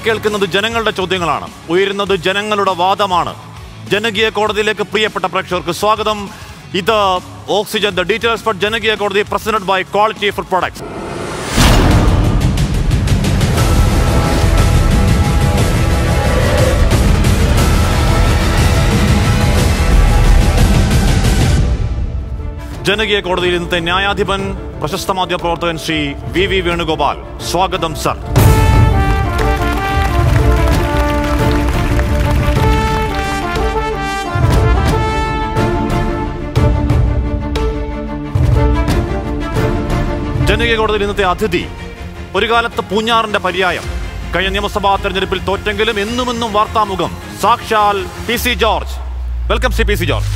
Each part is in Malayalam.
കേൾക്കുന്നത് ജനങ്ങളുടെ ചോദ്യങ്ങളാണ് ഉയരുന്നത് ജനങ്ങളുടെ വാദമാണ് ജനകീയ കോടതിയിലേക്ക് പ്രിയപ്പെട്ട പ്രേക്ഷകർക്ക് സ്വാഗതം ഇത് oxygen the details for Janakeeya കോടതി president by quality food products Janakeeya കോടതിയിൽ ഇന്നത്തെ ന്യായാധിപൻ പ്രശസ്ത മാധ്യമ പ്രവർത്തകൻ ശ്രീ വി വി വേണുഗോപാൽ സ്വാഗതം സർ ജനകീയ കോടതിയിൽ ഇന്നത്തെ അതിഥി ഒരു കാലത്ത് പൂഞ്ഞാറിന്റെ പര്യായം കഴിഞ്ഞ നിയമസഭാ തെരഞ്ഞെടുപ്പിൽ തോറ്റെങ്കിലും എന്നും എന്നും വാർത്താമുഖം സാക്ഷാൽ P C George welcome Shri P C George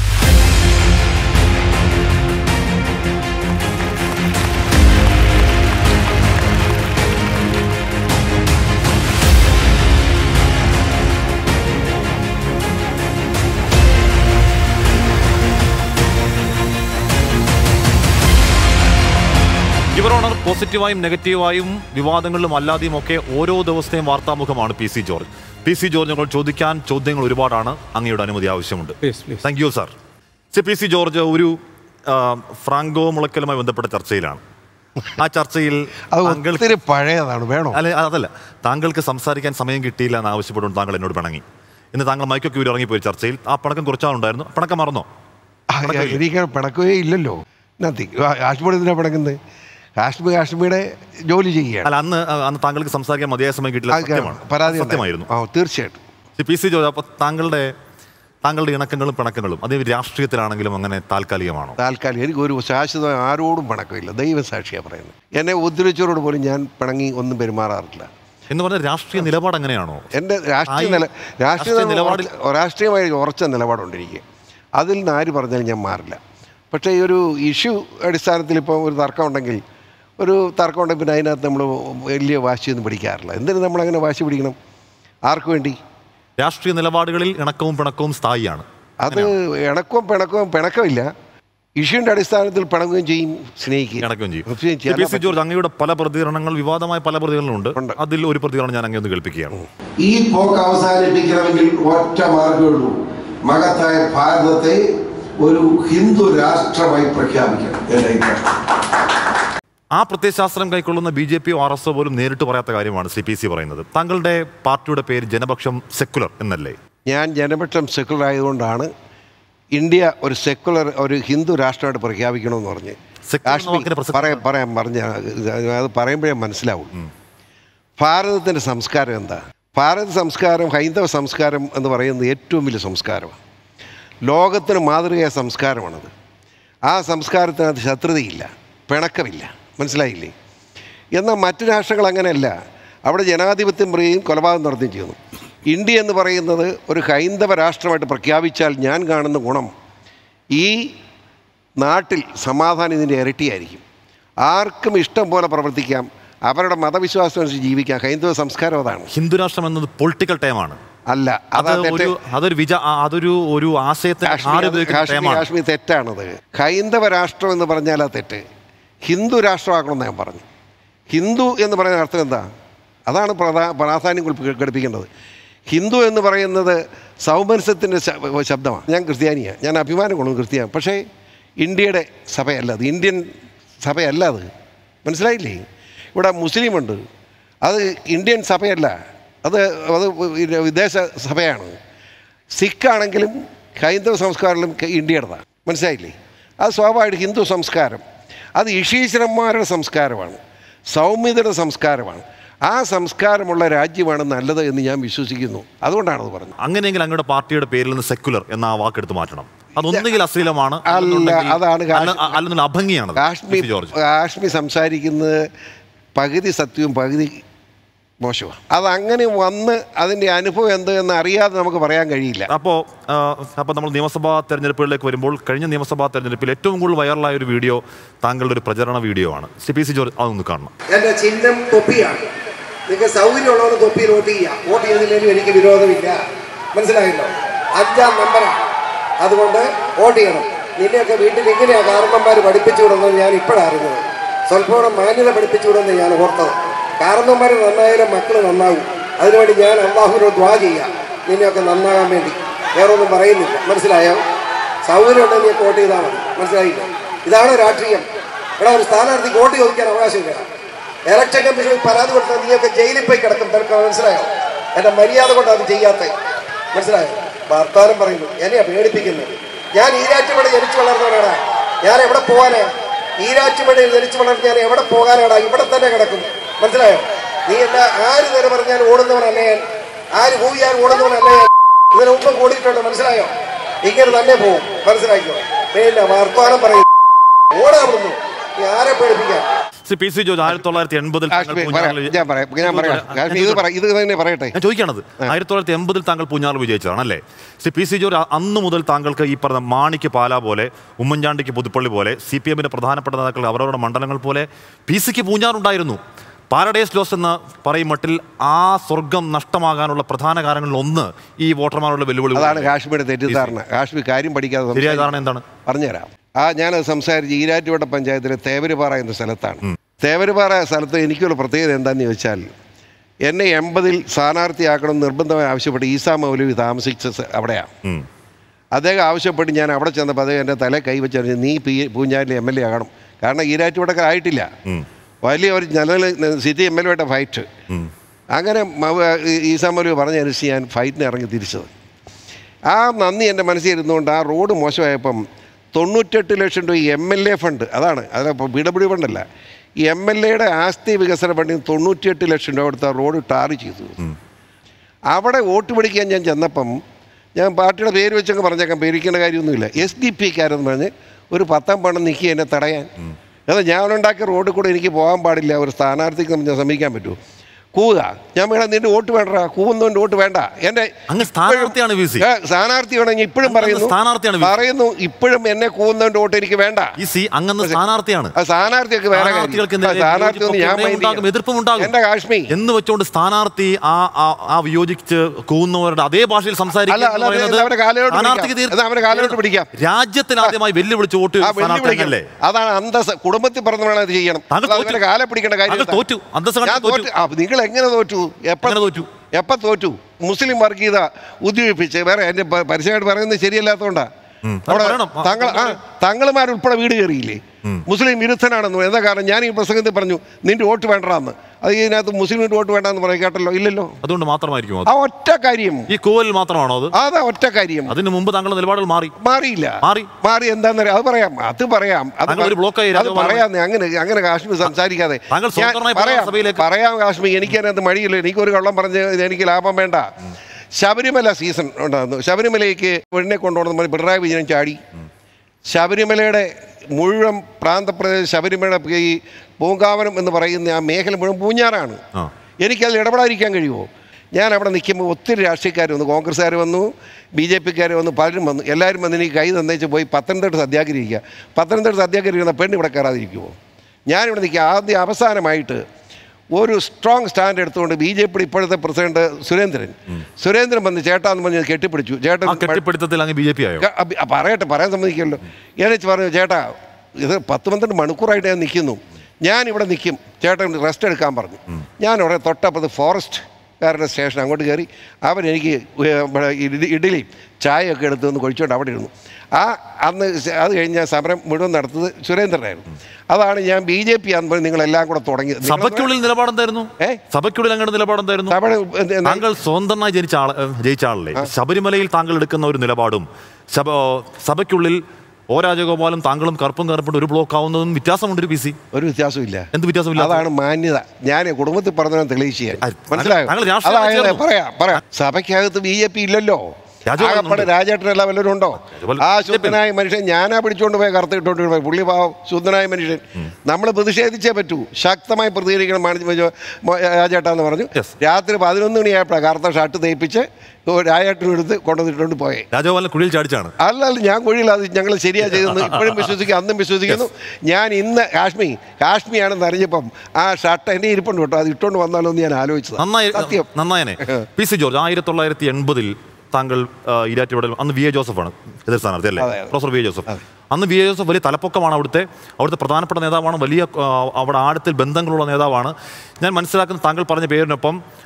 your honour പോസിറ്റീവായും നെഗറ്റീവായും വിവാദങ്ങളിലും അല്ലാതെയും ഒക്കെ ഓരോ ദിവസത്തെയും വാർത്താമുഖമാണ് P C George P C George ഞങ്ങൾ ചോദിക്കാൻ ചോദ്യങ്ങൾ ഒരുപാടാണ് അങ്ങയുടെ അനുമതി ആവശ്യമുണ്ട് Please, please. Thank you sir C P C George ഒരു ആ, ഫ്രാങ്കോ മുളയ്ക്കലുമായി ബന്ധപ്പെട്ട ചർച്ചയിലാണ് ആ ചർച്ചയിൽ അത് താങ്കൾ ഒത്തിരി പഴയതാണ് വേണോ അല്ല അതല്ല താങ്കൾക്ക് സംസാരിക്കാൻ സമയം കിട്ടിയില്ല എന്ന് ആവശ്യപ്പെട്ടുകൊണ്ട് താങ്കൾ എന്നോട് പിണങ്ങി ഇന്ന് താങ്കൾ മൈക്കൊക്കെ ഊരി ഇറങ്ങിപ്പോയി ചർച്ചയിൽ ആ പണക്കം കുറച്ചാളുണ്ടായിരുന്നു പണക്കം മറന്നോ ആ, എനിക്ക് പിണക്കുകയേ ഇല്ലല്ലോ നത്തി കാശ്മീർ എന്തിനാ പിണക്കുന്നത് കാശ്മീർ കാശ്മീരുടെ ജോലി ചെയ്യുകയാണ് അല്ല അന്ന് ആ, അന്ന് താങ്കൾക്ക് സംസാരിക്കാൻ മതിയായ സമയം കിട്ടില്ല അത് സത്യമാണ് പരാതി സത്യമായിരുന്നു ഉണ്ടായിരുന്നു. ആ തീർച്ചയായിട്ടും ശ്രീ പി സി ജോർജ് അപ്പൊ താങ്കളുടെ താങ്കളുടെ ഇണക്കങ്ങളും പിണക്കങ്ങളും അത് രാഷ്ട്രീയത്തിലാണെങ്കിലും അങ്ങനെ താൽക്കാലികമാണോ താൽക്കാലികം എനിക്ക് ഒരു ശാശ്വത ആരോടും പിണക്കമില്ല ദൈവം സാക്ഷിയാണ് പറയുന്നത് എന്നെ ഉദ്ധരിച്ചവരോട് പോലും ഞാൻ പിണങ്ങി ഒന്നും പെരുമാറാറില്ല എന്ന് പറഞ്ഞാൽ രാഷ്ട്രീയ നിലപാട് അങ്ങനെയാണോ എൻ്റെ രാഷ്ട്രീയ ആയി- നില രാഷ്ട്രീയ രാഷ്ട്രീയ നിലപാടിൽ നിലപാടിൽ രാഷ്ട്രീയമായി ഉറച്ച നിലപാടുണ്ടിരിക്കുക അതിൽ നിന്ന് ആര് പറഞ്ഞാലും ഞാൻ മാറില്ല പക്ഷേ ഈ ഒരു ഇഷ്യൂ അടിസ്ഥാനത്തിൽ ഇപ്പോൾ ഒരു തർക്കം ഉണ്ടെങ്കിൽ ഒരു തർക്കം ഉണ്ടെങ്കിൽ പിന്നെ അതിനകത്ത് നമ്മൾ വലിയ വാശിയൊന്നും പിടിക്കാറില്ല എന്തിനു നമ്മളങ്ങനെ വാശി പിടിക്കണം ആർക്ക് വേണ്ടി രാഷ്ട്രീയ നിലപാടുകളിൽ ഇണക്കവും പിണക്കവും സ്ഥായിയാണ് അത് ഇണക്കവും പിണക്കവും പിണക്കമില്ല ഇഷ്യൂൻ്റെ അടിസ്ഥാനത്തിൽ പിണങ്ങുകയും ചെയ്യും സ്നേഹിക്കുകയും ഇണക്കുകയും ചെയ്യും ഒത്തിരി ശ്രീ പി ചെയ്യാൻ സി ജോർജ് അങ്ങയുടെ പല പ്രതികരണങ്ങൾ വിവാദമായ പല പ്രതികരണങ്ങളുണ്ട് ഉണ്ട്. അതിൽ ഒരു പ്രതികരണം ഞാൻ അങ്ങേ ഒന്ന് കേൾപ്പിക്കുകയാണ് ഈ പോക്ക് അവസാനിപ്പിക്കണമെങ്കിൽ ഒറ്റ മാർഗ്ഗമേ ഉള്ളൂ മഹത്തായ ഭാരതത്തെ ഒരു ഹിന്ദു രാഷ്ട്രമായി പ്രഖ്യാപിക്കണം എന്റെ അഭിപ്രായം ആ പ്രത്യയശാസ്ത്രം കൈക്കൊള്ളുന്ന ബി ജെ പിയോ ആർ എസ് ഒ പോലും നേരിട്ട് പറയാത്ത കാര്യമാണ് ശ്രീ പി സി പറയുന്നത് താങ്കളുടെ പാർട്ടിയുടെ പേര് ജനപക്ഷം സെക്കുലർ എന്നല്ലേ ഞാൻ ജനപക്ഷം സെക്കുലർ ആയതുകൊണ്ടാണ് ഇന്ത്യ ഒരു സെക്കുലർ ഒരു ഹിന്ദു രാഷ്ട്രമായിട്ട് പ്രഖ്യാപിക്കണമെന്ന് പറഞ്ഞ് Secular എന്ന കാശ്മീർ വാക്കിന്റെ പ്രസക്തി പറയാം പറയാം പറഞ്ഞ അത് പറയുമ്പോഴേ മനസ്സിലാവും ഭാരതത്തിൻ്റെ സംസ്കാരം എന്താ ഭാരത സംസ്കാരം ഹൈന്ദവ സംസ്കാരം എന്ന് പറയുന്നത് ഏറ്റവും വലിയ സംസ്കാരമാണ് ലോകത്തിന് മാതൃകയായ സംസ്കാരമാണത് ആ സംസ്കാരത്തിനകത്ത് ശത്രുതയില്ല പിണക്കമില്ല മനസ്സിലായില്ലേ എന്നാൽ മറ്റു രാഷ്ട്രങ്ങൾ അങ്ങനെയല്ല അവിടെ ജനാധിപത്യം പറയുകയും കൊലപാതകം നടത്തുകയും ചെയ്യുന്നു ഇന്ത്യ എന്ന് പറയുന്നത് ഒരു ഹൈന്ദവ രാഷ്ട്രമായിട്ട് പ്രഖ്യാപിച്ചാൽ ഞാൻ കാണുന്ന ഗുണം ഈ നാട്ടിൽ സമാധാനം ഇതിൻ്റെ ഇരട്ടിയായിരിക്കും ആർക്കും ഇഷ്ടം പോലെ പ്രവർത്തിക്കാം അവരുടെ മതവിശ്വാസം അനുസരിച്ച് ജീവിക്കാം ഹൈന്ദവ സംസ്കാരം അതാണ് ഹിന്ദു രാഷ്ട്രം എന്നത് പൊളിറ്റിക്കൽ ടൈമാണ് അല്ല അത് അതാ തെറ്റ് ഒരു അതൊരു വിജ ആ, അതൊരു ഒരു ആശയത്തെ കാശ്മീർ ഉപയോഗിക്കുന്ന കാശ്മീർ ടൈമാണ് കാശ്മീർ തെറ്റാണത് ഹൈന്ദവ രാഷ്ട്രം എന്ന് പറഞ്ഞാൽ ആ തെറ്റ് ഹിന്ദു രാഷ്ട്രമാക്കണമെന്ന് ഞാൻ പറഞ്ഞു ഹിന്ദു എന്ന് പറയുന്ന അർത്ഥം എന്താ അതാണ് പ്രധാ പ്രാധാന്യം കൊടുപ്പി- ഘടിപ്പിക്കേണ്ടത് ഹിന്ദു എന്ന് പറയുന്നത് സൗമനസ്യത്തിൻ്റെ ശ- ശബ്ദമാണ് ഞാൻ ക്രിസ്ത്യാനിയാണ് ഞാൻ അഭിമാനം കൊള്ളുന്നു ക്രിസ്ത്യാനി പക്ഷേ ഇന്ത്യയുടെ സഭയല്ല അത് ഇന്ത്യൻ സഭയല്ല അത് മനസ്സിലായില്ലേ ഇവിടെ മുസ്ലിമുണ്ട് അത് ഇന്ത്യൻ സഭയല്ല അത് അത് വിദേശ സഭയാണ് സിഖ് ആണെങ്കിലും ഹൈന്ദവ സംസ്കാരത്തിലും ഇന്ത്യയുടേതാണ് മനസ്സിലായില്ലേ അത് സ്വാഭാവികമായിട്ട് ഹിന്ദു സംസ്കാരം അത് ഈശീശ്വരന്മാരുടെ സംസ്കാരമാണ് സൗമ്യതയുടെ സംസ്കാരമാണ് ആ സംസ്കാരമുള്ള രാജ്യമാണ് നല്ലത് എന്ന് ഞാൻ വിശ്വസിക്കുന്നു അതുകൊണ്ടാണ് അത് പറഞ്ഞത് അങ്ങനെയെങ്കിൽ അങ്ങയുടെ പാർട്ടിയുടെ പേരിൽ നിന്ന് സെക്കുലർ എന്ന ആ വാക്കെടുത്ത് മാറ്റണം അതൊന്നുകിൽ അശ്ലീലമാണ് അല്ല, അല്ലെന്നുണ്ടെങ്കിൽ- അതാണ് കാശ്- അല്ല- അല്ലെന്നുണ്ടെങ്കിൽ അഭംഗിയാണ് കാശ്മീർ ജോർജ് കാശ്മീർ സംസാരിക്കുന്നത് പകുതി സത്യവും പകുതി മോശമാണ് അതങ്ങനെ വന്ന് അതിൻ്റെ അനുഭവം എന്ത് എന്ന് അറിയാതെ നമുക്ക് പറയാൻ കഴിയില്ല അപ്പോൾ അപ്പോൾ നമ്മൾ നിയമസഭാ തെരഞ്ഞെടുപ്പുകളിലേക്ക് വരുമ്പോൾ കഴിഞ്ഞ നിയമസഭാ തെരഞ്ഞെടുപ്പിൽ ഏറ്റവും കൂടുതൽ വൈറലായ ഒരു വീഡിയോ താങ്കളുടെ ഒരു പ്രചരണ വീഡിയോ ആണ് സി പി സി ജോർജ് അതൊന്ന് കാണണം എന്റെ ചിഹ്നം തൊപ്പിയാണ് നിങ്ങൾക്ക് സൗകര്യമുള്ളവർ തൊപ്പി വോട്ട് ചെയ്യാം വോട്ട് ചെയ്തില്ലെങ്കിലും എനിക്ക് വിരോധമില്ല മനസ്സിലായല്ലോ അഞ്ചാം നമ്പറാണ് അതുകൊണ്ട് വോട്ട് ചെയ്യണം നിന്നെയൊക്കെ വീട്ടിൽ ഇങ്ങനെയാ കാരണന്മാർ പഠിപ്പിച്ചു വിടുന്നത് ഞാൻ ഇപ്പോഴാണ് അറിഞ്ഞത് സ്വല്പം മാന്യത പഠിപ്പിച്ചു വിടുമെന്ന് ഞാൻ ഓർത്തത് കാരണന്മാർ നന്നായാലും മക്കൾ നന്നാവും അതിനുവേണ്ടി ഞാൻ അള്ളാഹുവിനോട് ദ്വാ ചെയ്യാം നിന്നെയൊക്കെ നന്നാകാൻ വേണ്ടി വേറെ ഒന്നും പറയുന്നില്ല മനസ്സിലായോ സൗകര്യം ഉണ്ടെങ്കിൽ നീ വോട്ട് ചെയ്താൽ മതി മനസ്സിലായില്ല ഇതാണ് രാഷ്ട്രീയം എടാ ഒരു സ്ഥാനാർത്ഥിക്ക് വോട്ട് ചോദിക്കാൻ അവകാശമില്ല ഇലക്ഷൻ കമ്മീഷനിൽ പരാതി കൊടുത്താൽ നീയൊക്കെ ജയിലിൽ പോയി കിടക്കും നിനക്ക് മനസ്സിലായോ എന്റെ മര്യാദ കൊണ്ട് അത് ചെയ്യാത്ത മനസ്സിലായോ വർത്താനം പറയുന്നു എന്നെയാ പേടിപ്പിക്കുന്നത് ഞാൻ ഈരാറ്റുപടി ജനിച്ചു വളർന്നവനാടാ ഞാൻ എവിടെ പോകാനാ ഈരാറ്റുപടിയിൽ ജനിച്ചു വളർന്ന് ഞാൻ എവിടെ പോകാനാടാ ഇവിടെ തന്നെ കിടക്കും മനസ്സിലായോ നീ എന്താ ആര് നേരെ പറഞ്ഞാൽ ഓടുന്നവനല്ലേ ഞാൻ ആര് കൂവിയാൽ ഓടുന്നവനല്ലേ ഞാൻ ഇതിനു മുമ്പ് കൂടിയിട്ടുണ്ട് മനസ്സിലായോ ഇങ്ങനെ തന്നെ പോകും മനസ്സിലാക്കിയോ പിന്നെ വർത്തമാനം പറയും ഓടാവുന്നു നീ ആരെ പേടിപ്പിക്കാൻ ശ്രീ പി സി ജോർജ് ആയിരത്തി തൊള്ളായിരത്തി എൺപതിൽ കാശ്മീർ പറയാം ഞാൻ പറയാം ഞാൻ പറയാം കാശ്മീർ ഇത് പറ ഇത് തന്നെ പറയട്ടെ ഞാൻ ചോദിക്കണത് ആയിരത്തി തൊള്ളായിരത്തി എൺപതിൽ താങ്കൾ പൂഞ്ഞാർ വിജയിച്ചതാണ് അല്ലേ ശ്രീ പി സി ജോർജ് അ- അന്ന് മുതൽ താങ്കൾക്ക് ഈ പറഞ്ഞ മാണിക്ക് പാല പോലെ ഉമ്മൻചാണ്ടിക്ക് പുതുപ്പള്ളി പോലെ സി പി എമ്മിന്റെ പ്രധാനപ്പെട്ട നേതാക്കൾ അവരവരുടെ മണ്ഡലങ്ങൾ പോലെ പി സിക്ക് പൂഞ്ഞാറുണ്ടായിരുന്നു പാരഡൈസ് ലോസ് എന്ന് പറയും മട്ടിൽ ആ സ്വർഗം നഷ്ടമാകാനുള്ള പ്രധാന കാരണങ്ങളിൽ ഒന്ന് ഈ വോട്ടർമാരുടെ വെല്ലുവിളി അതാണ് കാശ്മീരുടെ തെറ്റിദ്ധാരണ കാശ്മീർ കാര്യം പഠിക്കാതെ ശരിയായ സംസാരിക്കും. ധാരണ എന്താണ് പറഞ്ഞുതരാം ആ ഞാനത് സംസാരിച്ച് ഈരാറ്റുപേട്ട പഞ്ചായത്തിലെ തേവരുപാറ എന്ന സ്ഥലത്താണ് തേവരുപാറ സ്ഥലത്ത് എനിക്കുള്ള പ്രത്യേകത എന്താണെന്ന് ചോദിച്ചാൽ എന്നെ എൺപതിൽ സ്ഥാനാർത്ഥിയാക്കണം എന്ന് നിർബന്ധമായി ആവശ്യപ്പെട്ട് ഈസാ മൗലവി താമസിച്ച സ- അവിടെയാണ് ഉം. അദ്ദേഹം ആവശ്യപ്പെട്ട് ഞാൻ അവിടെ ചെന്നപ്പോൾ അദ്ദേഹം എൻ്റെ തല കൈവച്ചറിഞ്ഞ് നീ പി പൂഞ്ഞാലിലെ എം എൽ എ ആകണം കാരണം ഈരാറ്റുപേട്ടക്കാർ ആയിട്ടില്ല വലിയ ഒരു ജനറൽ സിറ്റി എം എൽ എയുടെ ഫൈറ്റ് അങ്ങനെ മവ- ഈ- ഈസാ മൗലവി പറഞ്ഞനുസരിച്ച് ഞാൻ ഫൈറ്റിന് ഇറങ്ങി തിരിച്ചത് ആ നന്ദി എൻ്റെ മനസ്സിൽ ഇരുന്നുകൊണ്ട് ആ റോഡ് മോശമായപ്പം തൊണ്ണൂറ്റെട്ട് ലക്ഷം രൂപ എം എൽ എ ഫണ്ട് അതാണ് അതിപ്പോൾ ബി ഡബ്ല്യു ഫണ്ടല്ല ഈ എം എൽ എയുടെ ആസ്തി വികസന ഫണ്ടിൽ നിന്ന് തൊണ്ണൂറ്റിയെട്ട് ലക്ഷം രൂപ കൊടുത്ത റോഡ് ടാർ ചെയ്തു അവിടെ വോട്ട് പിടിക്കാൻ ഞാൻ ചെന്നപ്പം ഞാൻ പാർട്ടിയുടെ പേര് വെച്ചങ്ങ് പറഞ്ഞേക്കാം പേരിക്കേണ്ട കാര്യമൊന്നുമില്ല എസ് ഡി പി കാരെന്ന് പറഞ്ഞ് ഒരു പത്താം പണം നിൽക്കി എന്നെ തടയാൻ അതാ ഞാൻ ഉണ്ടാക്കിയ റോഡിൽ കൂടെ എനിക്ക് പോകാൻ പാടില്ല ഒരു സ്ഥാനാർത്ഥിക്ക് ഞാൻ ശ്രമിക്കാൻ പറ്റുമോ കൂവുക ഞാൻ വേണം നിന്റെ വോട്ട് വേണ്ട കൂവുന്നവൻ്റെ വോട്ട് വേണ്ട എൻ്റെ അങ്ങ് സ്ഥാനാർത്ഥിയാണ് വി സി ഏ, സ്ഥാനാർത്ഥി വേണമെങ്കിൽ ഇപ്പോഴും അങ്ങ് പറയുന്നു സ്ഥാനാർത്ഥിയാണ് വി സി. പറയുന്നു ഇപ്പോഴും എന്നെ കൂവുന്നവൻ്റെ വോട്ട് എനിക്ക് വേണ്ട ഈ സി അങ്ങന്ന് സ്ഥാനാർത്ഥിയാണ് ആ സ്ഥാനാർത്ഥിയൊക്കെ വേറെ കാര്യം. സ്ഥാനാർത്ഥികൾക്ക് ആ, എന്തെങ്കിലും സ്ഥാനാർത്ഥി ഒന്നും ഞാൻ വിയോജിപ്പൊക്കെ mind ഉണ്ടാകും, ചെയ്യാം. എതിർപ്പും ഉണ്ടാകും. എൻ്റെ കാശ്മീർ എന്ന് വെച്ചുകൊണ്ട് സ്ഥാനാർത്ഥി ആ ആ- ആ വിയോജിച്ച് കൂവുന്നവരുടെ അതേ ഭാഷയിൽ സംസാരിക്കുക അല്ല എന്ന് അല്ല പറയുന്നത് അത് അവരെ കാലോട്ട് സ്ഥാനാർത്ഥിക്ക് പിടിക്കാം. തീർ- അത് അവരെ കാലോട്ട് പിടിക്കാം രാജ്യത്തിൽ ആദ്യമായി വെല്ലുവിളിച്ച് വോട്ട് ആ ചെയ്ത സ്ഥാനാർത്ഥി വെല്ലുവിളിക്കണം. അല്ലേ അതാണ് അന്തസ് കുടുംബത്തിൽ പറഞ്ഞവരാണ് അത് ചെയ്യണം താങ്കൾ അല്ലാതെ തോറ്റു. അവരെ കാലെ പിടിക്കേണ്ട കാര്യം താങ്കൾ എന്താ? തോറ്റു. അന്തസ്സ് ഞാൻ കാണിച്ച് തോറ്റു. തോറ്റു. ആ, നിങ്ങൾ എങ്ങനെ തോറ്റു എപ്പ എങ്ങനെ തോറ്റു? എപ്പ തോറ്റു മുസ്ലിം വർഗീയത ഉദ്യോഗിപ്പിച്ച് വേറെ എന്റെ പ- പരസ്യമായിട്ട് പറയുന്നത് ശരിയല്ലാത്തതുകൊണ്ടാ ഉം. അത് അവിടെ പറയണം. ആ, താങ്കൾ ആ താങ്കളുമാരുൾപ്പെടെ വീട് കയറിയില്ലേ മുസ്ലിം വിരുദ്ധനാണെന്ന് എന്താ കാരണം ഞാൻ ഈ പ്രസംഗത്തിൽ പറഞ്ഞു നിന്റെ വോട്ട് വേണ്ടാന്ന് അത് ഇതിനകത്ത് മുസ്ലിമിന്റെ വോട്ട് വേണ്ടാന്ന് പറയും കേട്ടല്ലോ ഇല്ലല്ലോ അതുകൊണ്ട് മാത്രമായിരിക്കും അത് ആ ഒറ്റ കാര്യം ഈ കൂവൽ മാത്രമാണോ അത് അതാ ഒറ്റ കാര്യം അതിന് മുമ്പ് താങ്കളുടെ നിലപാടുകൾ മാറി മാറിയില്ല മാറി. മാറി എന്താന്ന് അത് പറയാം അത് പറയാം അത് താങ്കൾ ഒരു പ- ബ്ലോക്കായി അത് രാജഗോപാലൻ. പറയാം അങ്ങനെ അങ്ങനെ കാശ്മീർ സംസാരിക്കാതെ താങ്കൾ ഞാൻ സ്വതന്ത്രനായി പറയാം സഭയിലേക്ക് പറയാം കാശ്മീർ എനിക്ക് അതിനകത്ത് മടിയില്ല എനിക്കൊരു കള്ളം പറഞ്ഞ് ഇത് എനിക്ക് ലാഭം വേണ്ട ശബരിമല സീസൺ ഉണ്ടായിരുന്നു ശബരിമലയ്ക്ക് പെണ്ണിനെ കൊണ്ടുപോകണം പറഞ്ഞ് പിണറായി വിജയൻ ചാടി ശബരിമലയുടെ മുഴുവൻ പ്രാന്തപ്രദേശം ശബരിമല ഈ പൂങ്കാവനം എന്ന് പറയുന്ന ആ മേഖല മുഴുവൻ പൂഞ്ഞാറാണ് ആ. എനിക്കതിൽ ഇടപെടാതിരിക്കാൻ കഴിയുമോ ഞാൻ അവിടെ നിൽക്കുമ്പോൾ ഒത്തിരി രാഷ്ട്രീയക്കാർ വന്നു കോൺഗ്രസ്സുകാർ വന്നു ബി ജെ പിക്കാർ വന്നു പലരും വന്നു എല്ലാവരും വന്ന് എനിക്ക് കൈ തന്നേച്ച് പോയി പത്തനംതിട്ട സത്യാഗ്രഹിക്കുക പത്തനംതിട്ട സത്യാഗ്രഹിക്കുന്ന പെണ്ണ് ഇവിടെ കയറാതിരിക്കുമോ ഞാനിവിടെ നിൽക്കുക ആദ്യം അവസാനമായിട്ട് ഒരു സ്ട്രോങ് സ്റ്റാൻഡ് എടുത്തുകൊണ്ട് ബി ജെ പി ഇപ്പോഴത്തെ പ്രസിഡന്റ് സുരേന്ദ്രൻ സുരേന്ദ്രൻ വന്ന് ചേട്ടാന്ന് പറഞ്ഞ് കെട്ടിപ്പിടിച്ചു ആ ചേട്ടൻ കെട്ടിപ്പിടുത്തത്തിൽ അങ്ങ് ബി ജെ പി ആയോ ക- അബി- ആ, പറയട്ടെ പറയാൻ സമ്മതിക്കുമല്ലോ എന്നെ പറഞ്ഞു ചേട്ടാ ഇത് പത്ത് പന്ത്രണ്ട് മണിക്കൂറായിട്ട് ഞാൻ നിൽക്കുന്നു ഞാൻ ഇവിടെ നിൽക്കും ചേട്ടൻ റെസ്റ്റ് എടുക്കാൻ പറഞ്ഞു ഞാൻ അവിടെ തൊട്ടപ്പുറത്ത് ഫോറസ്റ്റ് കാരുടെ സ്റ്റേഷൻ അങ്ങോട്ട് കയറി അവരെനിക്ക് ഉയ- ഇവിടെ ഇഡ്ഡലി- ഇഡ്ഡലിയും ചായയൊക്കെ എടുത്ത് ഒന്ന് കൊഴിച്ചുകൊണ്ട് അവിടെ ഇരുന്നു ആ അന്ന് സ- അത് കഴിഞ്ഞ് ഞാൻ സമരം മുഴുവൻ നടത്തത് സുരേന്ദ്രനായിരുന്നു അതാണ് ഞാൻ ബി ജെ പി ആണെന്ന് പറഞ്ഞ് നിങ്ങളെല്ലാം കൂടെ തുടങ്ങിയത് നിങ്ങളൊന്ന് സഭയ്ക്കുള്ളിൽ നിലപാടെന്തായിരുന്നു ഏ? സഭയ്ക്കുള്ളിൽ അങ്ങയുടെ നിലപാടെന്തായിരുന്നു സഭയുടെ എന്ത്- എന്ത്- താങ്കൾ സ്വതന്ത്രമായി ജനിച്ച ആള് ഏ, ജയിച്ച ആളല്ലേ ശബരിമലയിൽ താങ്കൾ എടുക്കുന്ന ഒരു നിലപാടും ശബ സഭയ്ക്കുള്ളിൽ ഓ രാജഗോപാലും താങ്കളും കറുപ്പും കറുപ്പും ഒരു ബ്ലോക്ക് ആവുന്നതും വ്യത്യാസമുണ്ട് ഒരു പി സി ഒരു വ്യത്യാസമില്ല എന്ത് വ്യത്യാസമില്ല അതാണ് മാന്യത ഞാൻ കുടുംബത്തിൽ പറഞ്ഞാൽ തെളിയിച്ച് ചെയ്യാൻ അ- മനസ്സിലായോ താങ്കൾ രാഷ്ട്രീയമായി അതായത് ചേർന്നു. പറയാം പറയാം സഭയ്ക്കകത്ത് ബി ജെ പി ഇല്ലല്ലോ രാജഗോപാലൻ ആകപ്പാടെ ഉണ്ട്. രാജേട്ടനെല്ലാം വല്ലവരും ഉണ്ടോ രാജഗോപാലൻ ആ ബി ജെ പി. ശുദ്ധനായ മനുഷ്യൻ ഞാനാ പിടിച്ചോണ്ട് പോയി കറുത്ത് ഇട്ടോണ്ട് പോയി പുള്ളി പാവം ശുദ്ധനായ മനുഷ്യൻ നമ്മൾ പ്രതിഷേധിച്ചേ പറ്റൂ ശക്തമായി പ്രതികരിക്കണം മാണി- മോ- മോ- രാജേട്ടാന്ന് പറഞ്ഞു Yes. രാത്രി പതിനൊന്ന് മണിയായപ്പോഴാണ് കറുത്ത ഷർട്ട് തേപ്പിച്ച് രാജേട്ടനും എടുത്ത് കൊണ്ടുവന്നിട്ടോണ്ട് പോയേ രാജഗോപാലൻ കുഴിയിൽ ചാടിച്ചാണ് അല്ല അല്ല ഞാൻ കുഴിയില്ല അത് ഞങ്ങൾ ശരിയാ ചെയ്തെന്ന് ഇപ്പോഴും വിശ്വസിക്കും അന്നും വിശ്വസിക്കുന്നു ഞാൻ ഇന്ന് കാശ്മീർ കാശ്മീരാണെന്ന് അറിഞ്ഞപ്പം ആ ഷർട്ട് എൻ്റെ ഇരിപ്പുണ്ട് കേട്ടോ അത് ഇട്ടുകൊണ്ട് വന്നാലോ എന്ന് ഞാൻ ആലോചിച്ചത് നന്നായി സത്യം നന്നായനെ പി സി ജോർജ് ആയിരത്തി തൊള്ളായിരത്തി എൺപതിൽ താങ്കൾ ആ, ഈരാറ്റുപേടൽ അന്ന് വി എ ജോസഫാണ് എതിർ സ്ഥാനാർത്ഥി അല്ലേ അതെ, അതെ. പ്രൊഫസർ വി എ ജോസഫ് അന്ന് വി എ ജോസഫ് വലിയ തലപ്പൊക്കമാണ് അവിടുത്തെ അവിടുത്തെ പ്രധാനപ്പെട്ട നേതാവാണ് വലിയ ആ, അവിടെ ആഴത്തിൽ ബന്ധങ്ങളുള്ള നേതാവാണ് ഞാൻ മനസ്സിലാക്കുന്ന താങ്കൾ പറഞ്ഞ പേരിനൊപ്പം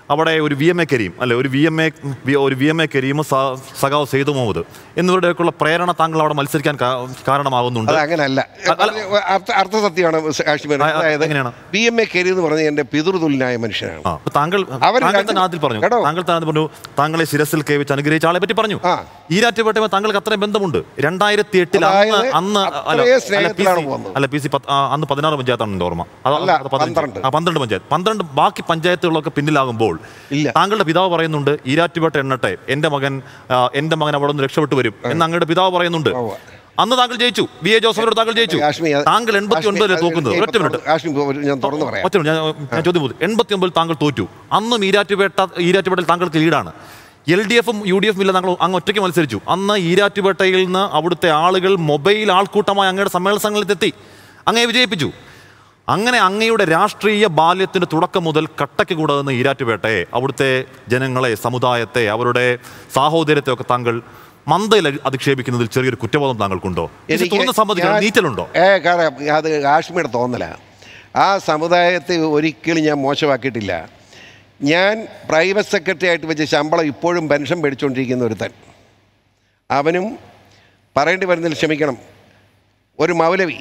അവിടെ ഒരു വി എം എ കരീം അല്ലെ ഒരു വി എം എ ഒരു വി എം എ കരീം സ- സഖാവ് സെയ്ദ് മുഹമ്മദ് എന്നിവരുടെയൊക്കെയുള്ള പ്രേരണ താങ്കൾ അവിടെ മത്സരിക്കാൻ കാ- കാരണമാകുന്നുണ്ട് അത് അങ്ങനല്ല അർത്ഥ- അർത്ഥസത്യമാണ് കാശ്മീർ ആ, ആ, അതായത് എങ്ങനെയാണ്? ബി എം എ കരി എന്ന് പറഞ്ഞ എന്റെ പിതൃതുല്യനായ മനുഷ്യനാണ് ആ, അപ്പൊ താങ്കൾ അവര് താങ്കൾ രണ്ട് തന്നെ ആദ്യം പറഞ്ഞു കേട്ടോ? താങ്കൾ തന്നെ ആദ്യം പറഞ്ഞു താങ്കളെ ശിരസിൽ കൈവച്ച് അനുഗ്രഹിച്ച ആളെ പറ്റി പറഞ്ഞു ആ. ഈരാറ്റുപേട്ടയുമായി താങ്കൾക്ക് അത്രയും ബന്ധമുണ്ട് രണ്ടായിരത്തി എട്ടിൽ അന്ന് അതായത് അന്ന് അല്ല അത്രയും അല്ല, പി സ്നേഹത്തിലാണ് സി- പോകുന്നത്. അല്ല പി സി പത്ത്- ആ, അന്ന് പതിനാറ് പഞ്ചായത്താണ് എൻ്റെ ഓർമ്മ അത് അല്ല, അത് പതിനഞ്ച്. പന്ത്രണ്ട്. ആ പന്ത്രണ്ട് പഞ്ചായത്ത് പന്ത്രണ്ട് ബാക്കി പഞ്ചായത്തുകളൊക്കെ പിന്നിലാകുമ്പോൾ ഇല്ല. താങ്കളുടെ പിതാവ് പറയുന്നുണ്ട് ഈരാറ്റുപേട്ട എണ്ണട്ടെ എന്റെ മകൻ ആ, എന്റെ മകൻ അവിടെ നിന്ന് രക്ഷപ്പെട്ടു വരും എന്ന് അങ്ങയുടെ പിതാവ് പറയുന്നുണ്ട് ഉവ്വ. അന്ന് താങ്കൾ ജയിച്ചു വി എ ജോസഫിനോട് താങ്കൾ ജയിച്ചു കാശ്മീർ അത് താങ്കൾ എൺപത്തി ഒൻപതിലെ കാശ്മീർ തോക്കുന്നത് അത് ഒറ്റ മിനിറ്റ് കാശ്മീർ ഒരു- ഞാൻ തുറന്നു പറയാം ഒറ്റ മിനിറ്റ്, ഞാൻ ഞാൻ ചോദ്യം ചോദിച്ചു എൺപത്തി ഒമ്പതിൽ താങ്കൾ തോറ്റു അന്നും ഈരാറ്റുപേട്ട ഈരാറ്റുപേട്ടയിൽ താങ്കൾക്ക് ലീഡാണ് എൽ ഡി എഫും യു ഡി എഫും ഇല്ല താങ്കൾ അങ്ങ് ഒറ്റയ്ക്ക് മത്സരിച്ചു അന്ന് ഈരാറ്റുപേട്ടയിൽ നിന്ന് അവിടുത്തെ ആളുകൾ മൊബൈൽ ആൾക്കൂട്ടമായി അങ്ങയുടെ സമ്മേളന സംഘത്തിലെത്തി അങ്ങയെ വിജയിപ്പിച്ചു അങ്ങനെ അങ്ങയുടെ രാഷ്ട്രീയ ബാല്യത്തിന്റെ തുടക്കം മുതൽ കട്ടയ്ക്ക് കൂടാകുന്ന ഈരാറ്റുപേട്ടയെ അവിടുത്തെ ജനങ്ങളെ സമുദായത്തെ അവരുടെ സാഹോദര്യത്തെ ഒക്കെ താങ്കൾ മന്ദയിൽ അധിക്ഷേപിക്കുന്നതിൽ ചെറിയൊരു കുറ്റബോധം താങ്കൾക്കുണ്ടോ ഇത് തുറന്ന് സംബന്ധിക്കണം ഞാൻ- നീറ്റലുണ്ടോ ഏ കാരണം അത് കാശ്മീർ തോന്നല ആ സമുദായത്തെ ഒരിക്കലും ഞാൻ മോശമാക്കിയിട്ടില്ല ഞാൻ പ്രൈവറ്റ് സെക്രട്ടറി ആയിട്ട് വെച്ച് ശമ്പളം ഇപ്പോഴും പെൻഷൻ മേടിച്ചുകൊണ്ടിരിക്കുന്ന ഒരുത്തൻ അവനും പറയേണ്ടി വരുന്നതിൽ ക്ഷമിക്കണം ഒരു മൗലവി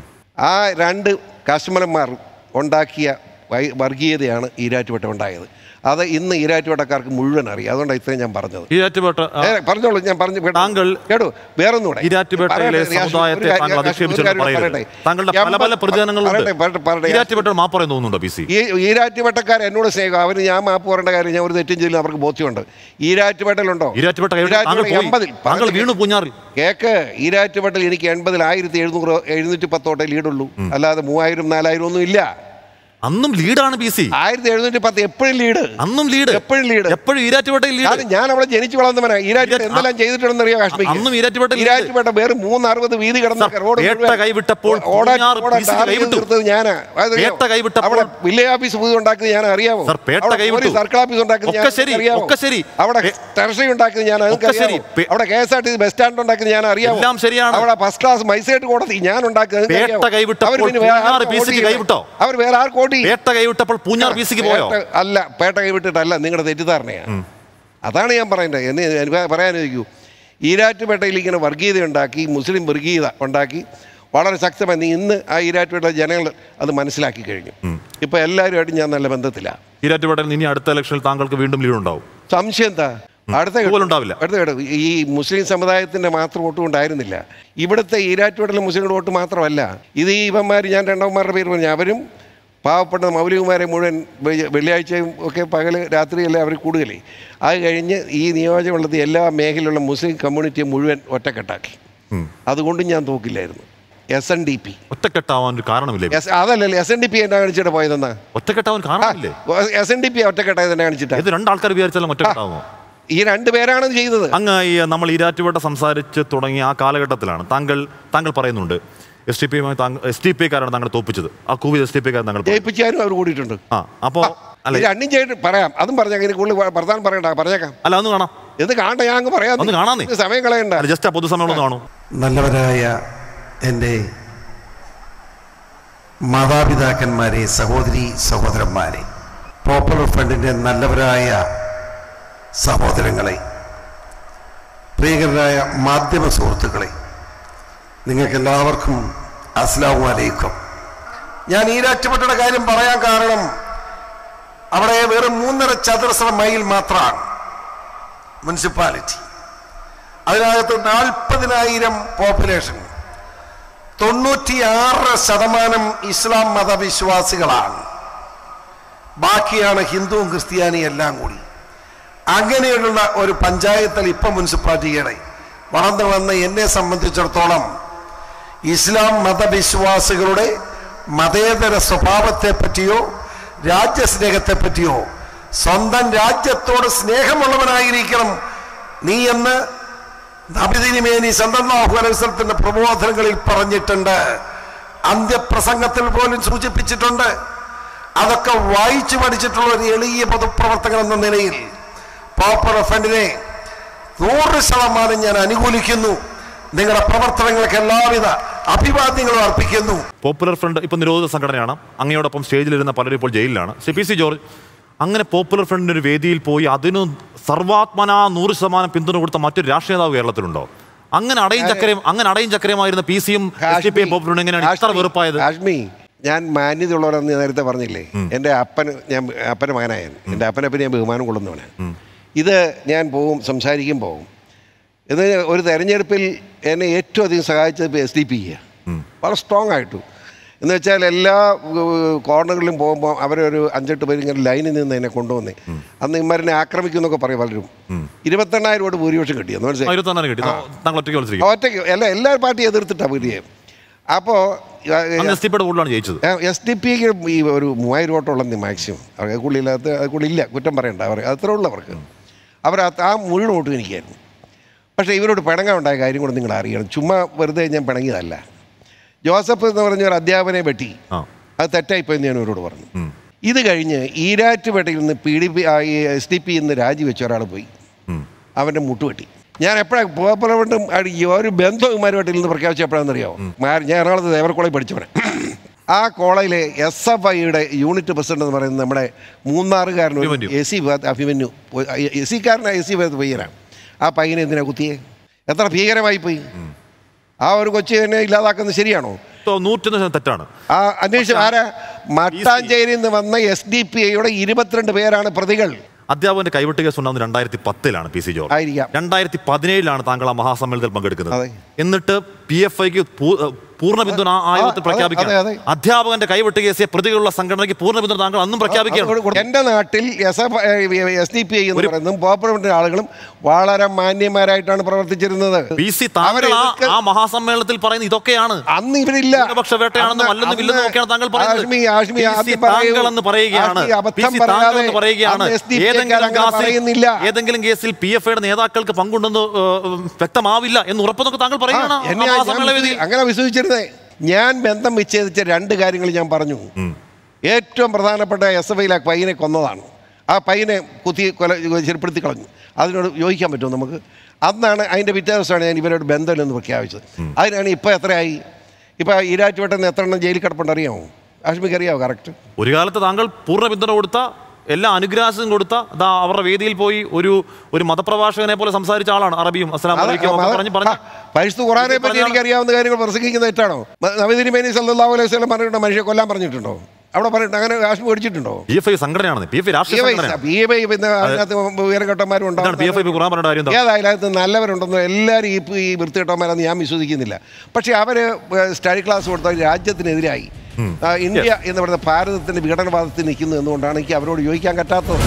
ആ രണ്ട് കശ്മലന്മാർ ഉണ്ടാക്കിയ വൈ- വർഗീയതയാണ് ഈരാറ്റുപേട്ട ഉണ്ടായത് അത് ഇന്ന് ഈരാറ്റുപേട്ടക്കാർക്ക് മുഴുവൻ അറിയാം അതുകൊണ്ടാണ് ഇത്രയും ഞാൻ പറഞ്ഞത് ഈരാറ്റുപേട്ട ആ, ഏ, പറഞ്ഞോളൂ ഞാൻ പറഞ്ഞു കേട്ടോ. താങ്കൾ കേട്ടോ വേറൊന്നുകൂടെ ഈരാറ്റുപേട്ടയിലെ പറയട്ടെ, ഞാൻ സമുദായത്തെ ഒരു കാര്യം- താങ്കൾ ഞാൻ ഒരു അധിക്ഷേപിച്ചെന്ന് കാര്യം പറയരുത് പറയട്ടെ. താങ്കളുടെ പല പല എൺപത് പ്രതികരണങ്ങളുണ്ട് പറയട്ടെ, പറയട്ടെ, പറയട്ടെ. ഈരാറ്റുപേട്ട മാപ്പ് പറയുന്നു തോന്നുന്നുണ്ടോ പി സി ഈ ഈരാറ്റുപേട്ടക്കാർ എന്നോട് സ്നേഹം അവർ ഞാൻ മാപ്പ് പറയേണ്ട കാര്യം ഞാൻ ഒരു തെറ്റും ചെയ്യില്ല അവർക്ക് ബോധ്യമുണ്ട് ഈരാറ്റുപേട്ടയിലുണ്ടോ ഈരാറ്റുപേട്ട കൈവിട്ട് താങ്കൾ പോയി എൺപതിൽ താങ്കൾ വീണു പൂഞ്ഞാറിൽ കേക്ക് ഈരാറ്റുപേട്ടയിൽ എനിക്ക് എൺപതിൽ ആയിരത്തി എഴുന്നൂറ് എഴുന്നൂറ്റി പത്തോട്ടെ ലീഡുള്ളൂ അല്ലാതെ മൂവായിരം നാലായിരം ഒന്നും ഇല്ല അന്നും ലീഡാണ് പി സി ആയിരത്തി എഴുന്നൂറ്റി പത്ത് എപ്പോഴും ലീഡ് അന്നും ലീഡ് എപ്പോഴും lead. എപ്പോഴും ഈരാറ്റുപേട്ടയിൽ ലീഡ് കാരണം ഞാൻ അവിടെ ജനിച്ചു വളർന്നവനാ ഈരാറ്റുപേട്ട ഈരാറ്റ്- എന്തെല്ലാം ചെയ്തിട്ടുണ്ടെന്ന് അറിയാം കാശ്മീർ അന്നും ഈരാറ്റുപേട്ടയിൽ lead. ഈരാറ്റുപേട്ട വേറെ മൂന്ന് അറുപത് വീതി കിടന്ന സർ, റോഡ് പേട്ട മുഴുവൻ കൈവിട്ടപ്പോൾ ഓടാൻ- പൂഞ്ഞാറ് ഓടാൻ പീസ് ടാർ ചെയ്ത് കൈവിട്ടു. തീർത്തത് ഞാനാ അതറിയാമോ? പേട്ട കൈവിട്ടപ്പോൾ- അവിടെ വില്ലേജ് ഓഫീസ് പുതിയ ഉണ്ടാക്കിയത് ഞാൻ അറിയാമോ സർ, പേട്ട അവിടെ കൈവിട്ടു. പോലീസ് സർക്കിൾ ഓഫീസ് ഉണ്ടാക്കിയത് ഞാൻ ഒക്കെ ശരി, അറിയാമോ? ഒക്കെ ശരി. അവിടെ പേ- ടെറസറി ഉണ്ടാക്കിയത് ഞാൻ അതൊക്കെ ഒക്കെ ശരി. അറിയാമോ? പേ- അവിടെ K S R T C bus stand ഉണ്ടാക്കിയത് ഞാൻ അറിയാമോ എല്ലാം ശരിയാണ്. അവിടെ ഫസ്റ്റ് ക്ലാസ് മൈസേറ്റ് കോടതി ഞാൻ ഉണ്ടാക്കിയത് നിങ്ങൾക്ക് പേട്ട അറിയാമോ? കൈവിട്ടപ്പോൾ അവർ പിന്നെ വേറെ പൂഞ്ഞാറ് ആർക്ക് പി സിക്ക് വോട്ട് കൈവിട്ടോ? ചെയ്യും? അവർ വേറെ ആർക്ക് വോട്ട് ചെയ്യും? പേട്ട കൈവിട്ടപ്പോൾ പൂഞ്ഞാർ പി സിക്ക് പോയോ പേട്ട- അല്ല പേട്ട കൈവിട്ടിട്ടല്ല നിങ്ങളുടെ തെറ്റിദ്ധാരണയാണ് അതാണ് ഞാൻ പറയേണ്ടത് എന്ന് എനിക്ക് പറയാനിരിക്കൂ ഈരാറ്റുപേട്ടയിൽ ഇങ്ങനെ വർഗീയത ഉണ്ടാക്കി മുസ്ലിം വർഗീയത ഉണ്ടാക്കി വളരെ ശക്തമായി നീ ഇന്ന് ആ ഈരാറ്റുപേട്ട ജനങ്ങൾ അത് മനസ്സിലാക്കി കഴിഞ്ഞു ഇപ്പൊ എല്ലാവരുമായിട്ട് ഞാൻ നല്ല ബന്ധത്തിലാണ് ഈരാറ്റുപേട്ടയിൽ ഇനി അടുത്ത ഇലക്ഷനിൽ താങ്കൾക്ക് വീണ്ടും ലീഡ് ഉണ്ടാവും സംശയം എന്താ അടുത്ത ഘട്ടം- തൂവലുണ്ടാവില്ല. അടുത്ത ഘട്ടം ഈ മുസ്ലിം സമുദായത്തിന്റെ മാത്രം വോട്ട് കൊണ്ടായിരുന്നില്ല ഇവിടുത്തെ ഈരാറ്റുപേട്ടിലെ മുസ്ലിങ്ങളുടെ വോട്ട് മാത്രമല്ല ഇത് ഈ ഇവന്മാർ ഞാൻ രണ്ടവന്മാരുടെ പേര് പറഞ്ഞു അവരും പാവപ്പെട്ട മൗലികമാരെ മുഴുവൻ വെള്ളി- വെള്ളിയാഴ്ചയും ഒക്കെ പകൽ രാത്രിയല്ലേ അവർ കൂടുകയില്ലേ അത് കഴിഞ്ഞ് ഈ നിയോജകമണ്ഡലത്തിൽ എല്ലാ മേഖലയിലുള്ള മുസ്ലിം കമ്മ്യൂണിറ്റിയെ മുഴുവൻ ഒറ്റക്കെട്ടാക്കി അതുകൊണ്ടും ഞാൻ തോക്കില്ലായിരുന്നു എസ് എൻ ഡി പി ഒറ്റക്കെട്ടാവാൻ ഒരു കാരണമില്ലേ അതല്ലല്ലോ എസ് എൻ ഡി പി എന്നാ കാണിച്ചിട്ട് പോയതെന്നാ ഒറ്റക്കെട്ടാവാൻ കാരണമില്ലേ എസ് എൻ ഡി പി ഒറ്റക്കെട്ടായത് തന്നെ കാണിച്ചിട്ടാ ഇത് രണ്ടാൾക്കാർ വിചാരിച്ചാലും ഒറ്റക്കെട്ടാവുമോ ഈ രണ്ട് പേരാണ് ഇത് ചെയ്തത് അങ്ങ് ഈ നമ്മൾ ഈരാറ്റുപേട്ട സംസാരിച്ച് തുടങ്ങിയ ആ കാലഘട്ടത്തിലാണ് താങ്കൾ താങ്കൾ പറയുന്നുണ്ട് എസ് ടി പിയുമായി എസ് ടി പി കാരാണ് താങ്കൾ തോപ്പിച്ചത് ആ കൂവി എസ് ടി പി കാരൻ താങ്കൾ പറഞ്ഞു. ജയിപ്പിച്ചാലും അവർ കൂടിയിട്ടുണ്ട് ആ അപ്പോ അല്ല ഇത് രണ്ടും ചെയ്തിട്ട് പറയാം അതും പറഞ്ഞേക്കാം ഇതിന് കൂടുതൽ വർത്താനം പറയണ്ട പറഞ്ഞേക്കാം അല്ല ഒന്ന് കാണാം ഇത് കാണണ്ട ഞാൻ അങ്ങ് പറയാം ഒന്ന് കാണാം നീ. ഇത് സമയം കളയണ്ട അല്ല ജസ്റ്റ് ആ പൊതുസമ്മേളനം ഒന്ന് കാണൂ നല്ലവരായ എൻ്റെ മാതാപിതാക്കന്മാരെ സഹോദരി സഹോദരന്മാരെ പോപ്പുലർ ഫ്രണ്ടിൻ്റെ നല്ലവരായ സഹോദരങ്ങളെ പ്രിയകരായ മാധ്യമ സുഹൃത്തുക്കളെ നിങ്ങൾക്കെല്ലാവർക്കും അസ്ലാമു അലൈക്കും ഞാൻ ഈരാറ്റുപെട്ടയുടെ കാര്യം പറയാൻ കാരണം അവിടെ വെറും മൂന്നര ചതുരശ്ര മൈൽ മാത്രമാണ് മുനിസിപ്പാലിറ്റി അതിനകത്ത് നാൽപ്പതിനായിരം പോപ്പുലേഷൻ തൊണ്ണൂറ്റിയാറ് ശതമാനം ഇസ്ലാം മതവിശ്വാസികളാണ് ബാക്കിയാണ് ഹിന്ദുവും ക്രിസ്ത്യാനിയും എല്ലാം കൂടി അങ്ങനെയുള്ള ഒരു പഞ്ചായത്തിൽ ഇപ്പം മുനിസിപ്പാലിറ്റിയുടെ വളർന്നു വന്ന എന്നെ സംബന്ധിച്ചിടത്തോളം ഇസ്ലാം മതവിശ്വാസികളുടെ മതേതര സ്വഭാവത്തെ പറ്റിയോ രാജ്യസ്നേഹത്തെ പറ്റിയോ സ്വന്തം രാജ്യത്തോട് സ്നേഹമുള്ളവനായിരിക്കണം നീ എന്ന് നബിദിനിമേനി സന്ദർഭാഹു അലൈവലത്തിന്റെ പ്രബോധനങ്ങളിൽ പറഞ്ഞിട്ടുണ്ട് അന്ത്യപ്രസംഗത്തിൽ പോലും സൂചിപ്പിച്ചിട്ടുണ്ട് അതൊക്കെ വായിച്ചു പഠിച്ചിട്ടുള്ള ഒരു എളിയ പൊതുപ്രവർത്തകൻ എന്ന നിലയിൽ പോപ്പുലർ ഫ്രണ്ടിനെ നൂറ് ശതമാനം ഞാൻ അനുകൂലിക്കുന്നു നിങ്ങളുടെ പ്രവർത്തനങ്ങൾക്ക് എല്ലാവിധ അഭിവാദ്യങ്ങളും അർപ്പിക്കുന്നു പോപ്പുലർ ഫ്രണ്ട് ഇപ്പൊ നിരോധിത സംഘടനയാണ് അങ്ങയോടൊപ്പം സ്റ്റേജിലിരുന്ന പലരും ഇപ്പോൾ ജയിലിലാണ് ശ്രീ പി സി ജോർജ് അങ്ങനെ പോപ്പുലർ ഫ്രണ്ടിന് ഒരു വേദിയിൽ പോയി അതിന് സർവാത്മന നൂറ് ശതമാനം പിന്തുണ കൊടുത്ത മറ്റൊരു രാഷ്ട്രീയ നേതാവ് കേരളത്തിലുണ്ടോ അങ്ങനെ അടയും ചക്കരയും അങ്ങനെ അടയും ചക്കരയുമായിരുന്ന പി സിയും S D P popular front എങ്ങനെയാണ് ഇത്ര കാശ്മീർ- വെറുപ്പായത് കാശ്മീർ ഞാൻ മാന്യതയുള്ളവരെന്ന് ഞാൻ നേരത്തെ പറഞ്ഞില്ലേ എൻ്റെ അപ്പന് ഞാൻ അപ്പൻ്റെ മകനായിരുന്നു എൻ്റെ അപ്പനെ പിന്നെ ഞാൻ ബഹുമാനം കൊള്ളുന്നവനാണ് ഇത് ഞാൻ പോവും സംസാരിക്കും പോവും ഇത് ഒരു തെരഞ്ഞെടുപ്പിൽ എന്നെ ഏറ്റവും അധികം സഹായിച്ചത് എസ് ഡി പി വളരെ സ്ട്രോങ് ആയിട്ടു എന്ന് വെച്ചാൽ എല്ലാ ഏഹ്, കോർണറുകളിലും പോകുമ്പോൾ അവരൊരു അഞ്ചെട്ട് പേര് ഇങ്ങനെ ലൈനിൽ നിന്ന് എന്നെ കൊണ്ടുവന്നേ അന്ന് ഇമാരെന്നെ ആക്രമിക്കുന്നൊക്കെ പറയും പലരും ഇരുപത്തെണ്ണായിരം വോട്ട് ഭൂരിപക്ഷം കിട്ടിയെന്ന് മനസ്സിലായി ഇരുപത്തൊന്നാണ് കിട്ടി താങ്കൾ ഒറ്റയ്ക്ക് മത്സരിക്കും ഒറ്റയ്ക്ക് അല്ല എല്ലാ പാർട്ടിയും എതിർത്തിട്ടാണ് വീടിയെ അപ്പോൾ അന്ന് എസ് ഡി പിയുടെ കൂടുതലാണ് ജയിച്ചത് എസ് ഡി പിക്ക് ഈ ഒരു മൂവായിരം വോട്ടുള്ളത് മാക്സിമം അവർക്ക് കൂടുതലില്ലാത്ത അത് കൂടുതലില്ല കുറ്റം പറയണ്ട അവർ അത്ര ഉള്ളൂ അവർക്ക് അവർ ആ- ആ മുഴുവൻ വോട്ടും എനിക്കായിരുന്നു പക്ഷേ ഇവരോട് പിണങ്ങാൻ ഉണ്ടായ കാര്യം കൂടെ നിങ്ങൾ അറിയണം ചുമ്മാ വെറുതെ ഞാൻ പിണങ്ങിയതല്ല ജോസഫ് എന്ന് പറഞ്ഞ ഒരു അധ്യാപനെ വെട്ടി ആ അത് തെറ്റായിപ്പോയെന്ന് ഞാൻ അവരോട് പറഞ്ഞു ഇത് കഴിഞ്ഞ് ഈരാറ്റുപേട്ടയിൽ നിന്ന് P D P S D P നിന്ന് രാജിവെച്ച ഒരാൾ പോയി അവൻ്റെ മുട്ടുവെട്ടി ഞാൻ എപ്പോഴാണ് പോപ്പലവണ്ടും ഒരു ബന്ധവും ഇമാരുമായിട്ട് നിന്ന് പ്രഖ്യാപിച്ച എപ്പോഴാണെന്നറിയാമോ മാ- ഞാൻ എറണാകുളത്ത് ദേവർ കോളേജ് പഠിച്ചവനെ ആ കോളേജിലെ എസ് എഫ് ഐയുടെ യൂണിറ്റ് പ്രസിഡന്റ് എന്ന് പറയുന്നത് നമ്മുടെ മൂന്നാറുകാരൻ Abhimanyu. A C Abhimanyu S സിക്കാരനാണ് എസ് സി പയ്യനാണ് ആ പയ്യനെ എന്തിനാ കുത്തിയേ എത്ര ഭീകരമായി പോയി ആ ഒരു കൊച്ചു തന്നെ ഇല്ലാതാക്കുന്നത് ശരിയാണോ ഇപ്പൊ നൂറ്റൊന്ന് ശതമാനം തെറ്റാണ് ആ അന്വേഷിച്ചു ആരാ മട്ടാഞ്ചേരിയിൽ നിന്ന് വന്ന എസ് ഡി പി ഐയുടെ ഇരുപത്തിരണ്ട് പേരാണ് പ്രതികൾ അധ്യാപകന്റെ കൈവിട്ട് കേസ് ഉണ്ടാകുന്നത് രണ്ടായിരത്തി പത്തിലാണ് പി സി ജോർജ് ആയിരിക്കാം. രണ്ടായിരത്തി പതിനേഴിലാണ് താങ്കൾ ആ മഹാസമ്മേളനത്തിൽ പങ്കെടുക്കുന്നത് അതെ. എന്നിട്ട് പി എഫ് ഐക്ക് പൂർണ്ണ പിന്തുണ ആ ആയോഗത്തിൽ അതെ, പ്രഖ്യാപിക്കണം അതെ, അതെ. അധ്യാപകന്റെ കൈവിട്ട് കേസിയെ പ്രതികളുള്ള സംഘടനയ്ക്ക് പൂർണ്ണ പിന്തുണ താങ്കൾ അന്നും പ്രഖ്യാപിക്കണം എന്റെ നാട്ടിൽ S F S D P I എന്ന് പറയുന്നതും പോപ്പുലർ ആളുകളും വളരെ മാന്യന്മാരായിട്ടാണ് പ്രവർത്തിച്ചിരുന്നത് പി സി താങ്കൾ അവരെ ആ- എതിർക്ക- ആ മഹാസമ്മേളനത്തിൽ പറയുന്നത് ഇതൊക്കെയാണ് അന്ന് ഇവരില്ല ന്യൂനപക്ഷ വേട്ടയാണെന്നും അന്ന് അല്ലെന്നും ഇല്ലെന്നും ഒക്കെയാണ് താങ്കൾ പറയുന്നത് ആഷ്മി, ആഷ്മി, പി സി ആദ്യം പറയൂ. താങ്കൾ എന്ന് പറയുകയാണ് ആഷ്മി, അബദ്ധം പി സി താങ്കൾ പറയാതെ എന്ന് പറയുകയാണ് അന്ന് SDPI ഏതെങ്കിലും അങ്ങനെ കേസിൽ പറയുന്നില്ല. ഏതെങ്കിലും കേസിൽ പി എഫ് ഐയുടെ നേതാക്കൾക്ക് പങ്കുണ്ടെന്ന് ഏഹ്, വ്യക്തമാവില്ല എന്ന് ഉറപ്പെന്നൊക്കെ താങ്കൾ ആ, പറയുകയാണ് എന്നെ ആ ഞാൻ മഹാസമ്മേളന വേദിയിൽ. വിശ്വസി- അങ്ങനെ വിശ്വസിച്ചിരുന്നേ ഞാൻ ബന്ധം വിച്ഛേദിച്ച രണ്ട് കാര്യങ്ങൾ ഞാൻ പറഞ്ഞു ഏറ്റവും പ്രധാനപ്പെട്ട എസ് എഫ് ഐയിലെ പയ്യനെ കൊന്നതാണ് ആ പയ്യനെ കുത്തി കൊല ചെറുപ്പെടുത്തി കളഞ്ഞു അതിനോട് യോജിക്കാൻ പറ്റുമോ നമുക്ക് അന്നാണ് അതിൻ്റെ പിറ്റേ ദിവസമാണ് ഞാൻ ഇവരോട് ബന്ധമില്ലെന്ന് പ്രഖ്യാപിച്ചത് അതിനാണ് ഇപ്പോൾ എത്രയായി ഇപ്പോൾ ഈരാറ്റുവട്ടം എത്ര എണ്ണം ജയിലിൽ കിടപ്പുണ്ട് അറിയാമോ കാശ്മീർക്ക് അറിയാമോ കറക്റ്റ് ഒരു കാലത്ത് താങ്കൾ പൂർണ്ണ പിന്തുണ കൊടുത്ത എല്ലാ അനുഗ്രാസവും കൊടുത്ത ദാ അവരുടെ വേദിയിൽ പോയി ഒരു ഒരു മതപ്രഭാഷകനെ പോലെ സംസാരിച്ച ആളാണ് അറബിയും അസ്ലാം വലൈക്കും ഒക്കെ പറഞ്ഞ് പറഞ്ഞു പരിശുദ്ധ ഖുറാനെ പറ്റി പറഞ്ഞാണ്. എനിക്ക് അറിയാവുന്ന കാര്യങ്ങൾ പ്രസംഗിക്കുന്ന തെറ്റാണോ നവീതിരിമേനി സല്ലാഹു അലൈഹി സ്വലം പറഞ്ഞിട്ടുണ്ടോ മനുഷ്യ കൊല്ലാൻ പറഞ്ഞിട്ടുണ്ടോ അവിടെ പറഞ്ഞിട്ട് അങ്ങനെ കാശ്മീർ ഓടിച്ചിട്ടുണ്ടോ പി എഫ് ഐ സംഘടനയാണ് പി എഫ് ഐ രാഷ്ട്രീയ സംഘടനയാണ് ബി എ ബി പിന്നെ അതിനകത്ത് ഉയരഘട്ടന്മാരും എന്താണ് പി എഫ് ഐ ഖുറാൻ പറഞ്ഞ കാര്യം എന്താ ഏതായാലും അതിനകത്ത് നല്ലവരുണ്ടെന്നോ എല്ലാവരും ഈ ഈ വൃത്തികെട്ടന്മാരെന്ന് ഞാൻ വിശ്വസിക്കുന്നില്ല പക്ഷേ അവർ സ്റ്റഡി ക്ലാസ് കൊടുത്ത രാജ്യത്തിനെതിരായി ആ, ഇന്ത്യ എന്ന് പറയുന്ന ഭാരതത്തിന്റെ വിഘടനവാദത്തിൽ നിൽക്കുന്നു എന്നുകൊണ്ടാണ് എനിക്ക് അവരോട് യോജിക്കാൻ പറ്റാത്തത്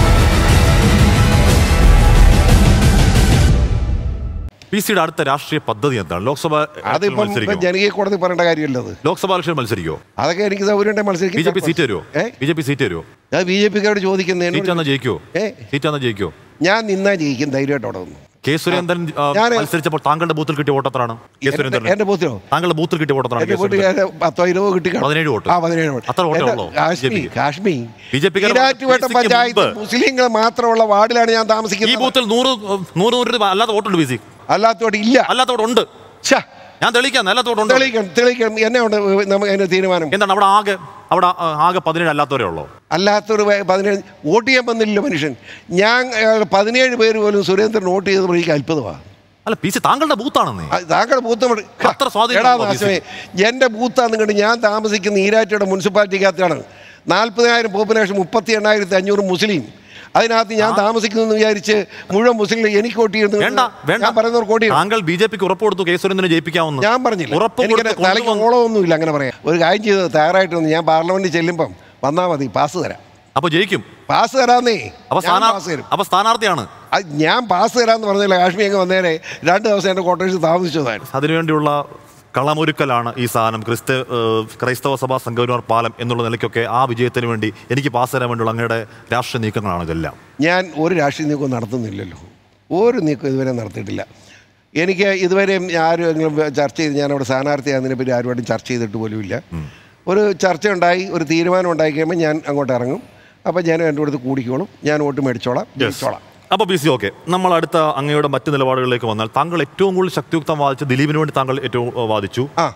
പി സിയുടെ അടുത്ത രാഷ്ട്രീയ പദ്ധതി എന്താണ് ലോക്സഭ അതിപ്പം ഇപ്പം മത്സരിക്കുമോ ജനകീയ കോടതി പറയേണ്ട കാര്യമല്ല അത് ലോക്സഭാ ഇലക്ഷൻ മത്സരിക്കോ അതൊക്കെ എനിക്ക് സൗകര്യം ഉണ്ടെങ്കിൽ ബി ജെ പി സീറ്റ് തരുമോ ഏ ബി ജെ പി സീറ്റ് തരുമോ ഞാൻ ബി ജെ പിക്കാരോട് ചോദിക്കുന്നത് സീറ്റ് എന്നാ ജയിക്കോ ഏ? സീറ്റ് എന്നാ ജയിക്കോ ഞാൻ നിന്നാ ജയിക്കും ധൈര്യമായിട്ട് അവിടെ വന്നു കെ സുരേന്ദ്രൻ ആ, ഞാന് മത്സരിച്ചപ്പോൾ താങ്കളുടെ ബൂത്തിൽ കിട്ടിയ വോട്ടത്രാണ് കെ സുരേന്ദ്രൻ എന്റെ ബൂത്തിലോ താങ്കളുടെ ബൂത്തിൽ കിട്ടിയ വോട്ടത്രാണ് എന്റെ കെ സുരേന്ദ്രൻ വീട്ടുകാരെ പത്തോ ഇരുപതോ കിട്ടി കാണും. പതിനേഴ് വോട്ട്. ആ പതിനേഴ് വോട്ട് അത്ര വോട്ടേ എന്റെ ഉള്ളോ? കാശ്മീർ BJP? കാശ്മീർ BJP ക്കാർ ഈരാറ്റുപേട്ട BJP ക്ക് പഞ്ചായത്ത് മുമ്പ് മുസ്ലിങ്ങൾ മാത്രമുള്ള വാർഡിലാണ് ഞാൻ ഈ താമസിക്കുന്നത് ബൂത്തിൽ നൂറ് നൂറ് നൂറ് രൂപ അല്ലാത്ത വോട്ടുണ്ട് ബി സി അല്ലാത്തോട്ട് ഇല്ല അല്ലാത്ത വോട്ടുണ്ട് ഛ, ഞാൻ തെളിയിക്കാം അല്ലാത്ത വോട്ടുണ്ട് തെളിയിക്കണം തെളിയിക്കണം എന്നെ ഉണ്ട് നമുക്ക് അതിന്റെ തീരുമാനം എന്താണ് അവിടെ ആകെ അവിടെ ആ, ആകെ പതിനേഴ് അല്ലാത്തവരേ ഉള്ളൂ അല്ലാത്തൊരു വേ- പതിനേഴ് വോട്ട് ചെയ്യാൻ വന്നില്ല മനുഷ്യൻ ഞാൻ ഏഹ്, പതിനേഴ് പേര് പോലും സുരേന്ദ്രൻ വോട്ട് ചെയ്തപ്പോൾ എനിക്ക് അത്ഭുതമാണ് അല്ല പി സി താങ്കളുടെ ബൂത്താണെന്നേ അത് താങ്കളുടെ ബൂത്ത് മതി. അത്ര സ്വാധീനം എടാ ഉണ്ടോ നാശമേ എൻ്റെ ബൂത്താന്ന് കണ്ട് ഞാൻ താമസിക്കുന്ന ഈരാറ്റയുടെ മുനിസിപ്പാലിറ്റിക്കകത്താണ് നാൽപ്പതിനായിരം പോപ്പുലേഷൻ മുപ്പത്തി എണ്ണായിരത്തി അഞ്ഞൂറ് മുസ്ലിം അതിനകത്ത് ഞാൻ താമസിക്കുന്നു വിചാരിച്ച് മുഴുവൻ മുസ്ലിം എനിക്ക് വോട്ട് ചെയ്യുന്നു വേണ്ട വേണ്ട ഞാൻ പറയുന്നവർ വോട്ട് ചെയ്യും താങ്കൾ ബി ജെ പിക്ക് ഉറപ്പ് കൊടുത്തു കെ സുരേന്ദ്രനെ ജയിപ്പിക്കാമെന്ന് ഞാൻ പറഞ്ഞില്ല ഉറപ്പ് എനിക്ക് കൊടുത്ത് തലയ്ക്ക് കൊണ്ടുവന്ന് ഓളമൊന്നുമില്ല അങ്ങനെ പറയാം ഒരു കാര്യം ചെയ്തത് തയ്യാറായിട്ട് വന്ന് ഞാൻ പാർലമെന്റിൽ ചെല്ലുമ്പം വന്നാൽ മതി പാസ് തരാം അപ്പൊ ജയിക്കും പാസ് തരാന്നേ അപ്പൊ ഞാൻ സ്ഥാനാ- പാസ് തരും അപ്പൊ സ്ഥാനാർത്ഥിയാണ് അത് ഞാൻ പാസ് തരാമെന്ന് പറഞ്ഞില്ല കാശ്മീർ അങ്ങ് വന്നേരെ രണ്ട് ദിവസം എൻ്റെ കോട്ടേഴ്സിൽ താമസിച്ചതായിരുന്നു അതിനുവേണ്ടിയുള്ള കളമൊരുക്കലാണ് ഈ സാധനം ക്രിസ്ത ഏഹ് ക്രൈസ്തവ സഭാ സംഘപരിവാർ പാലം എന്നുള്ള നിലയ്ക്കൊക്കെ ആ വിജയത്തിന് വേണ്ടി എനിക്ക് പാസ് തരാൻ വേണ്ടിയുള്ള അങ്ങയുടെ രാഷ്ട്രീയ നീക്കങ്ങളാണ് ഇതെല്ലാം ഞാൻ ഒരു രാഷ്ട്രീയ നീക്കവും നടത്തുന്നില്ലല്ലോ ഒരു നീക്കവും ഇതുവരെ നടത്തിയിട്ടില്ല എനിക്ക് ഇതുവരെയും ആരും ചർച്ച ചെയ്ത് ഞാൻ അവിടെ സ്ഥാനാർത്ഥിയാകുന്നതിനെ പറ്റി ആരുമായിട്ടും ചർച്ച ചെയ്തിട്ട് പോലുമില്ല ഒരു ചർച്ച ഉണ്ടായി ഒരു തീരുമാനം ഉണ്ടായി കഴിയുമ്പോൾ ഞാൻ അങ്ങോട്ട് ഇറങ്ങും അപ്പോൾ ഞാൻ എൻ്റെ അടുത്ത് കൂടിക്കോളും ഞാൻ വോട്ട് മേടിച്ചോളാം ജയിച്ചോളാം അപ്പോൾ ബി സി ഓക്കെ നമ്മൾ അടുത്ത അങ്ങയുടെ മറ്റ് നിലപാടുകളിലേക്ക് വന്നാൽ താങ്കൾ ഏറ്റവും കൂടുതൽ ശക്തിയുക്തം വാദിച്ച ദിലീപിന് വേണ്ടി താങ്കൾ ഏറ്റവും ഏഹ്, വാദിച്ചു ആ ആ,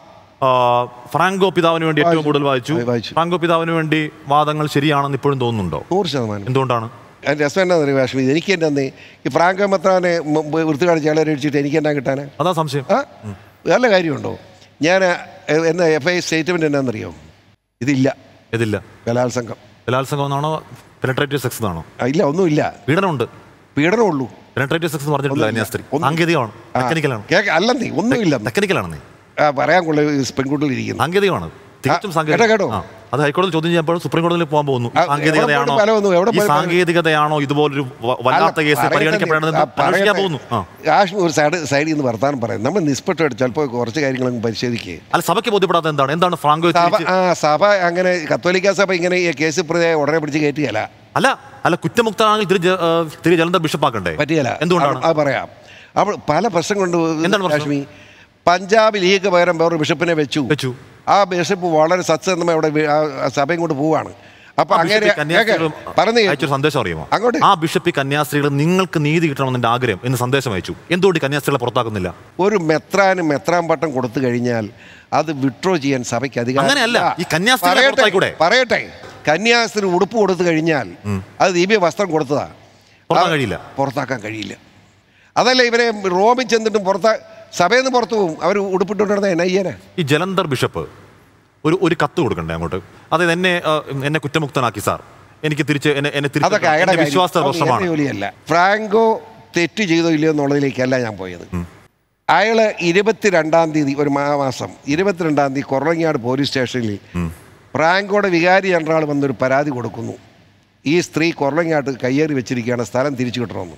ആ, ഫ്രാങ്കോ പിതാവിന് വേണ്ടി ഏറ്റവും കൂടുതൽ വായിച്ചു വായിച്ചു. ഫ്രാങ്കോ പിതാവിന് വേണ്ടി വാദങ്ങൾ ശരിയാണെന്ന് ഇപ്പോഴും തോന്നുന്നുണ്ടോ നൂറ് ശതമാനം എന്തുകൊണ്ടാണ് അതിൻ്റെ രസം എന്നാ അറിയാം കാശ്മീർ എനിക്ക് എൻ്റെ അന്ന് ഈ ഫ്രാങ്കോ മെത്രാനെ വൃത്തി കാണിച്ച് ആളെ അടിച്ചിട്ട് എനിക്ക് എന്നാ കിട്ടാനാ അതാ സംശയം ആ നല്ല കാര്യമുണ്ടോ ഞാൻ എ- എന്താ എഫ് ഐ സ്റ്റേറ്റ്മെൻറ്റ് എന്നാണെന്നറിയോ ഇതില്ല ഇതില്ല ബലാത്സംഗം ബലാത്സംഗം എന്നാണോ പെനട്രേറ്റീവ് സെക്സ് എന്നാണോ ആ, ഇല്ല ഒന്നുമില്ല പീഡനമുണ്ട് പീഡനമുള്ളൂ പെനട്രേറ്റീവ് സെക്സ് എന്ന് പറഞ്ഞിട്ടില്ല കന്യാസ്ത്രീ ഒന്നും- സാങ്കേതികമാണ് ആ, ടെക്നിക്കലാണ് കേക്ക അല്ലെന്നേ ഒന്നുമില്ല ടെക്നിക്കലാണ് നീ ആ പറയാൻ കൊള്ള പെൺകുട്ടികൾ ഇരിക്കുന്നു സാങ്കേതികമാണ് തികച്ചും ആ, സാങ്കേതിക കേട്ടോ, കേട്ടോ. ആ, അത് ഹൈക്കോടതി ചോദ്യം ചെയ്യുമ്പോൾ സുപ്രീം കോടതിയിൽ പോകാൻ പോകുന്നു ആ, എവിടെ സാങ്കേതികതയാണോ പോയിട്ട് ഫലം വന്നു? എവിടെ ഈ പോയി ഫലം? സാങ്കേതികതയാണോ ഇതുപോലൊരു വ- വല്ലാത്ത അല്ല, കേസ് പറയട്ടെ, പരിഗണിക്കപ്പെടണമെന്ന് ആ, അന്വേഷിക്കാൻ പറയട്ടെ. പോകുന്നു ആ കാശ്മീർ ഒരു സൈഡ് സൈഡിൽ നിന്ന് വർത്താനം പറയാം നമ്മൾ നിഷ്പക്ഷമായിട്ട് ചിലപ്പോൾ കുറച്ച് കാര്യങ്ങളൊന്നും പരിശോധിക്കുക അല്ല സഭയ്ക്ക് ബോധ്യപ്പെടാത്ത എന്താണ് എന്താണ് ഫ്രാങ്കോ സഭ തിരിച്ച് ആ സഭ അങ്ങനെ കത്തോലിക്ക സഭ ഇങ്ങനെ ഈ കേസ് പ്രതിയെ ഉടനെ പിടിച്ച് കയറ്റുകയല്ല അല്ല അല്ല കുറ്റമുക്തനാണെങ്കിൽ തിരി ജ- ആ, തിരി ജലന്ധർ ബിഷപ്പാക്കണ്ടേ പറ്റിയല്ല എന്തുകൊണ്ടാണ് അത് പറയാം അപ്പോൾ പല പ്രശ്നം കൊണ്ട് എന്താണ് പ്രശ്നം? കാശ്മീർ പഞ്ചാബ് ലീഗ് പകരം വേറൊരു ബിഷപ്പിനെ വെച്ചു വെച്ചു. ആ ബിഷപ്പ് വളരെ സത്സന്ധമായി അവിടെ വി- ആ ആ സഭയും കൊണ്ട് പോവാണ് അപ്പൊ ആ അങ്ങനെ ബിഷപ്പ് ഈ കന്യാസ്ത്രീകൾ പറഞ്ഞു അയച്ചൊരു സന്ദേശം അറിയുമോ അങ്ങോട്ട്. ആ ബിഷപ്പ് ഈ കന്യാസ്ത്രീകൾ നിങ്ങൾക്ക് നീതി കിട്ടണമെന്ന് എന്റെ ആഗ്രഹം എന്ന് സന്ദേശം അയച്ചു എന്തുകൊണ്ട് ഈ കന്യാസ്ത്രീകളെ പുറത്താക്കുന്നില്ല ഒരു മെത്രാന് മെത്രാൻ പട്ടം കൊടുത്തു കഴിഞ്ഞാൽ അത് വിഡ്രോ ചെയ്യാൻ സഭയ്ക്ക് അധികാരം അങ്ങനെയല്ല. ഇല്ല. ഈ കന്യാസ്ത്രീകളെ പറയട്ടെ, പുറത്താക്കിക്കൂടെ? പറയട്ടെ കന്യാസ്ത്രീ ഉടുപ്പ് കൊടുത്തു കഴിഞ്ഞാൽ അത് ദിവ്യ വസ്ത്രം കൊടുത്തതാ പുറത്താക്കാൻ ആ, കഴിയില്ല. പുറത്താക്കാൻ കഴിയില്ല അതല്ല ഇവരെ റോമിൽ ചെന്നിട്ടും പുറത്താ സഭയിൽ നിന്ന് പുറത്തു പോകും അവർ ഉടുപ്പിട്ടുകൊണ്ടിരുന്ന എന്നാ ചെയ്യാനാ ഈ ജലന്ധർ ബിഷപ്പ് ഒരു ഒരു കത്ത് കൊടുക്കണ്ടേ അങ്ങോട്ട് അതായത് എന്നെ ആ, എന്നെ കുറ്റമുക്തനാക്കി സാർ എനിക്ക് തിരിച്ച് എന്നെ എന്നെ തിരിച്ച് അതൊക്കെ അയാളുടെ എന്റെ വിശ്വാസ കാര്യം. പ്രശ്നമാണ് അതൊന്നും എന്റെ ജോലിയല്ല ഫ്രാങ്കോ തെറ്റ് ചെയ്തോ ഇല്ലയോ എന്നുള്ളതിലേക്കല്ല ഞാൻ പോയത് അയാള് ഇരുപത്തിരണ്ടാം തീയതി ഒരു മാ- മാസം ഇരുപത്തിരണ്ടാം തീയതി കൊറങ്ങാട് പോലീസ് സ്റ്റേഷനിൽ ഫ്രാങ്കോയുടെ വികാരി ജനറാൾ വന്നൊരു പരാതി കൊടുക്കുന്നു ഈ സ്ത്രീ കൊറങ്ങാട്ട് കയ്യേറി വെച്ചിരിക്കുകയാണ് സ്ഥലം തിരിച്ചു കിട്ടണമെന്ന്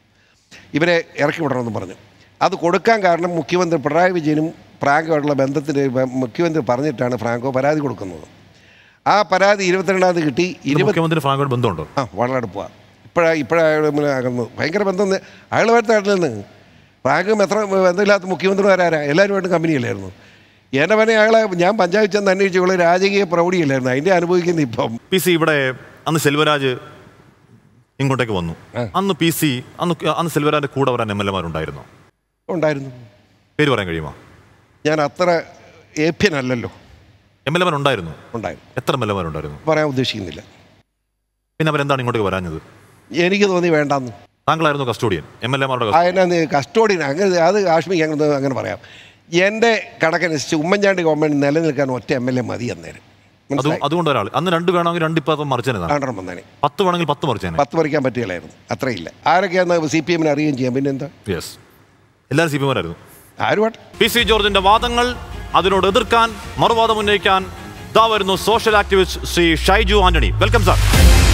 ഇവരെ ഇറക്കി വിടണമെന്ന് പറഞ്ഞു അത് കൊടുക്കാൻ കാരണം മുഖ്യമന്ത്രി പിണറായി വിജയനും ഫ്രാങ്കോയുള്ള ബന്ധത്തിൻ്റെ മുഖ്യമന്ത്രി പറഞ്ഞിട്ടാണ് ഫ്രാങ്കോ പരാതി കൊടുക്കുന്നത് ആ പരാതി ഇരുപത്തിരണ്ടാം തീയതി കിട്ടി ഇത് ഇരുപത്തി മുഖ്യമന്ത്രി ഫ്രാങ്കോട് ബന്ധമുണ്ടോ ആ വളരെ അടുപ്പമാണ് ഇപ്പോഴാണ് ഇപ്പോഴാണ് അയാൾ തമ്മിൽ അകന്നത് ഭയങ്കര ബന്ധം അയാളുമായിട്ട് നിന്ന് ഫ്രാങ്കും എത്ര ബന്ധമില്ലാത്ത മുഖ്യമന്ത്രിമാരാരാ എല്ലാവരുമായിട്ടും കമ്പനിയല്ലായിരുന്നു എൻ്റെ പനെ അയാളെ ഞാൻ പഞ്ചായത്ത് ചെന്ന് അന്വേഷിച്ചുള്ള രാജകീയ പ്രൗഢിയല്ലായിരുന്നു അതിൻ്റെ അനുഭവിക്കുന്ന ഇപ്പം പി സി ഇവിടെ അന്ന് സെൽവരാജ് ഇങ്ങോട്ടേക്ക് വന്നു അന്ന് പി സി അന്ന് അന്ന് സെൽവരാജിന്റെ കൂടെ വരാൻ എം എൽ എമാരുണ്ടായിരുന്നു ഉണ്ടായിരുന്നു പേര് പറയാൻ കഴിയുമോ ഞാൻ അത്ര ഏപ്യനല്ലല്ലോ എം എൽ എമാർ ഉണ്ടായിരുന്നു ഉണ്ടായിരുന്നു എത്ര എം എൽ എമാരുണ്ടായിരുന്നു പറയാൻ ഉദ്ദേശിക്കുന്നില്ല പിന്നെ അവരെന്താണ് ഇങ്ങോട്ടേക്ക് വരാഞ്ഞത് എനിക്ക് തോന്നി വേണ്ടാന്ന് താങ്കളായിരുന്നു കസ്റ്റോഡിയൻ എം എൽ എമാരുടെ ആ എന്നാ കസ്റ്റോഡിയൻ അങ്ങനെ അത് കാശ്മീർ അങ്ങനെ അങ്ങനെ പറയാം എൻ്റെ കണക്കനുസരിച്ച് ഉമ്മൻചാണ്ടി ഗവൺമെൻറ് നിലനിൽക്കാൻ ഒറ്റ എം എൽ എ മതി അന്നേരം അതും മനസ്സിലായി അതുകൊണ്ട് ഒരാൾ അന്ന് രണ്ട് വേണമെങ്കിൽ രണ്ട് ഇപ്പം മറിച്ചേനെ താൻ. ആണ്ടണം വന്നേനെ പത്ത് വേണമെങ്കിൽ പത്ത് മറിച്ചേനെ പത്ത് പറിക്കാൻ പറ്റുകയില്ലായിരുന്നു അത്രയില്ല ആരൊക്കെയാന്ന് സി പി എമ്മിനെ അറിയുകയും ചെയ്യാം പിന്നെന്താ യെസ് എല്ലാവരും സി പി എമാരായിരുന്നു ആരുമാട്ടെ പി സി ജോർജിന്റെ വാദങ്ങൾ അതിനോട് എതിർക്കാൻ മറുവാദം ഉന്നയിക്കാൻ ഇതാ വരുന്നു social activist Shri Shaiju Antony welcome sir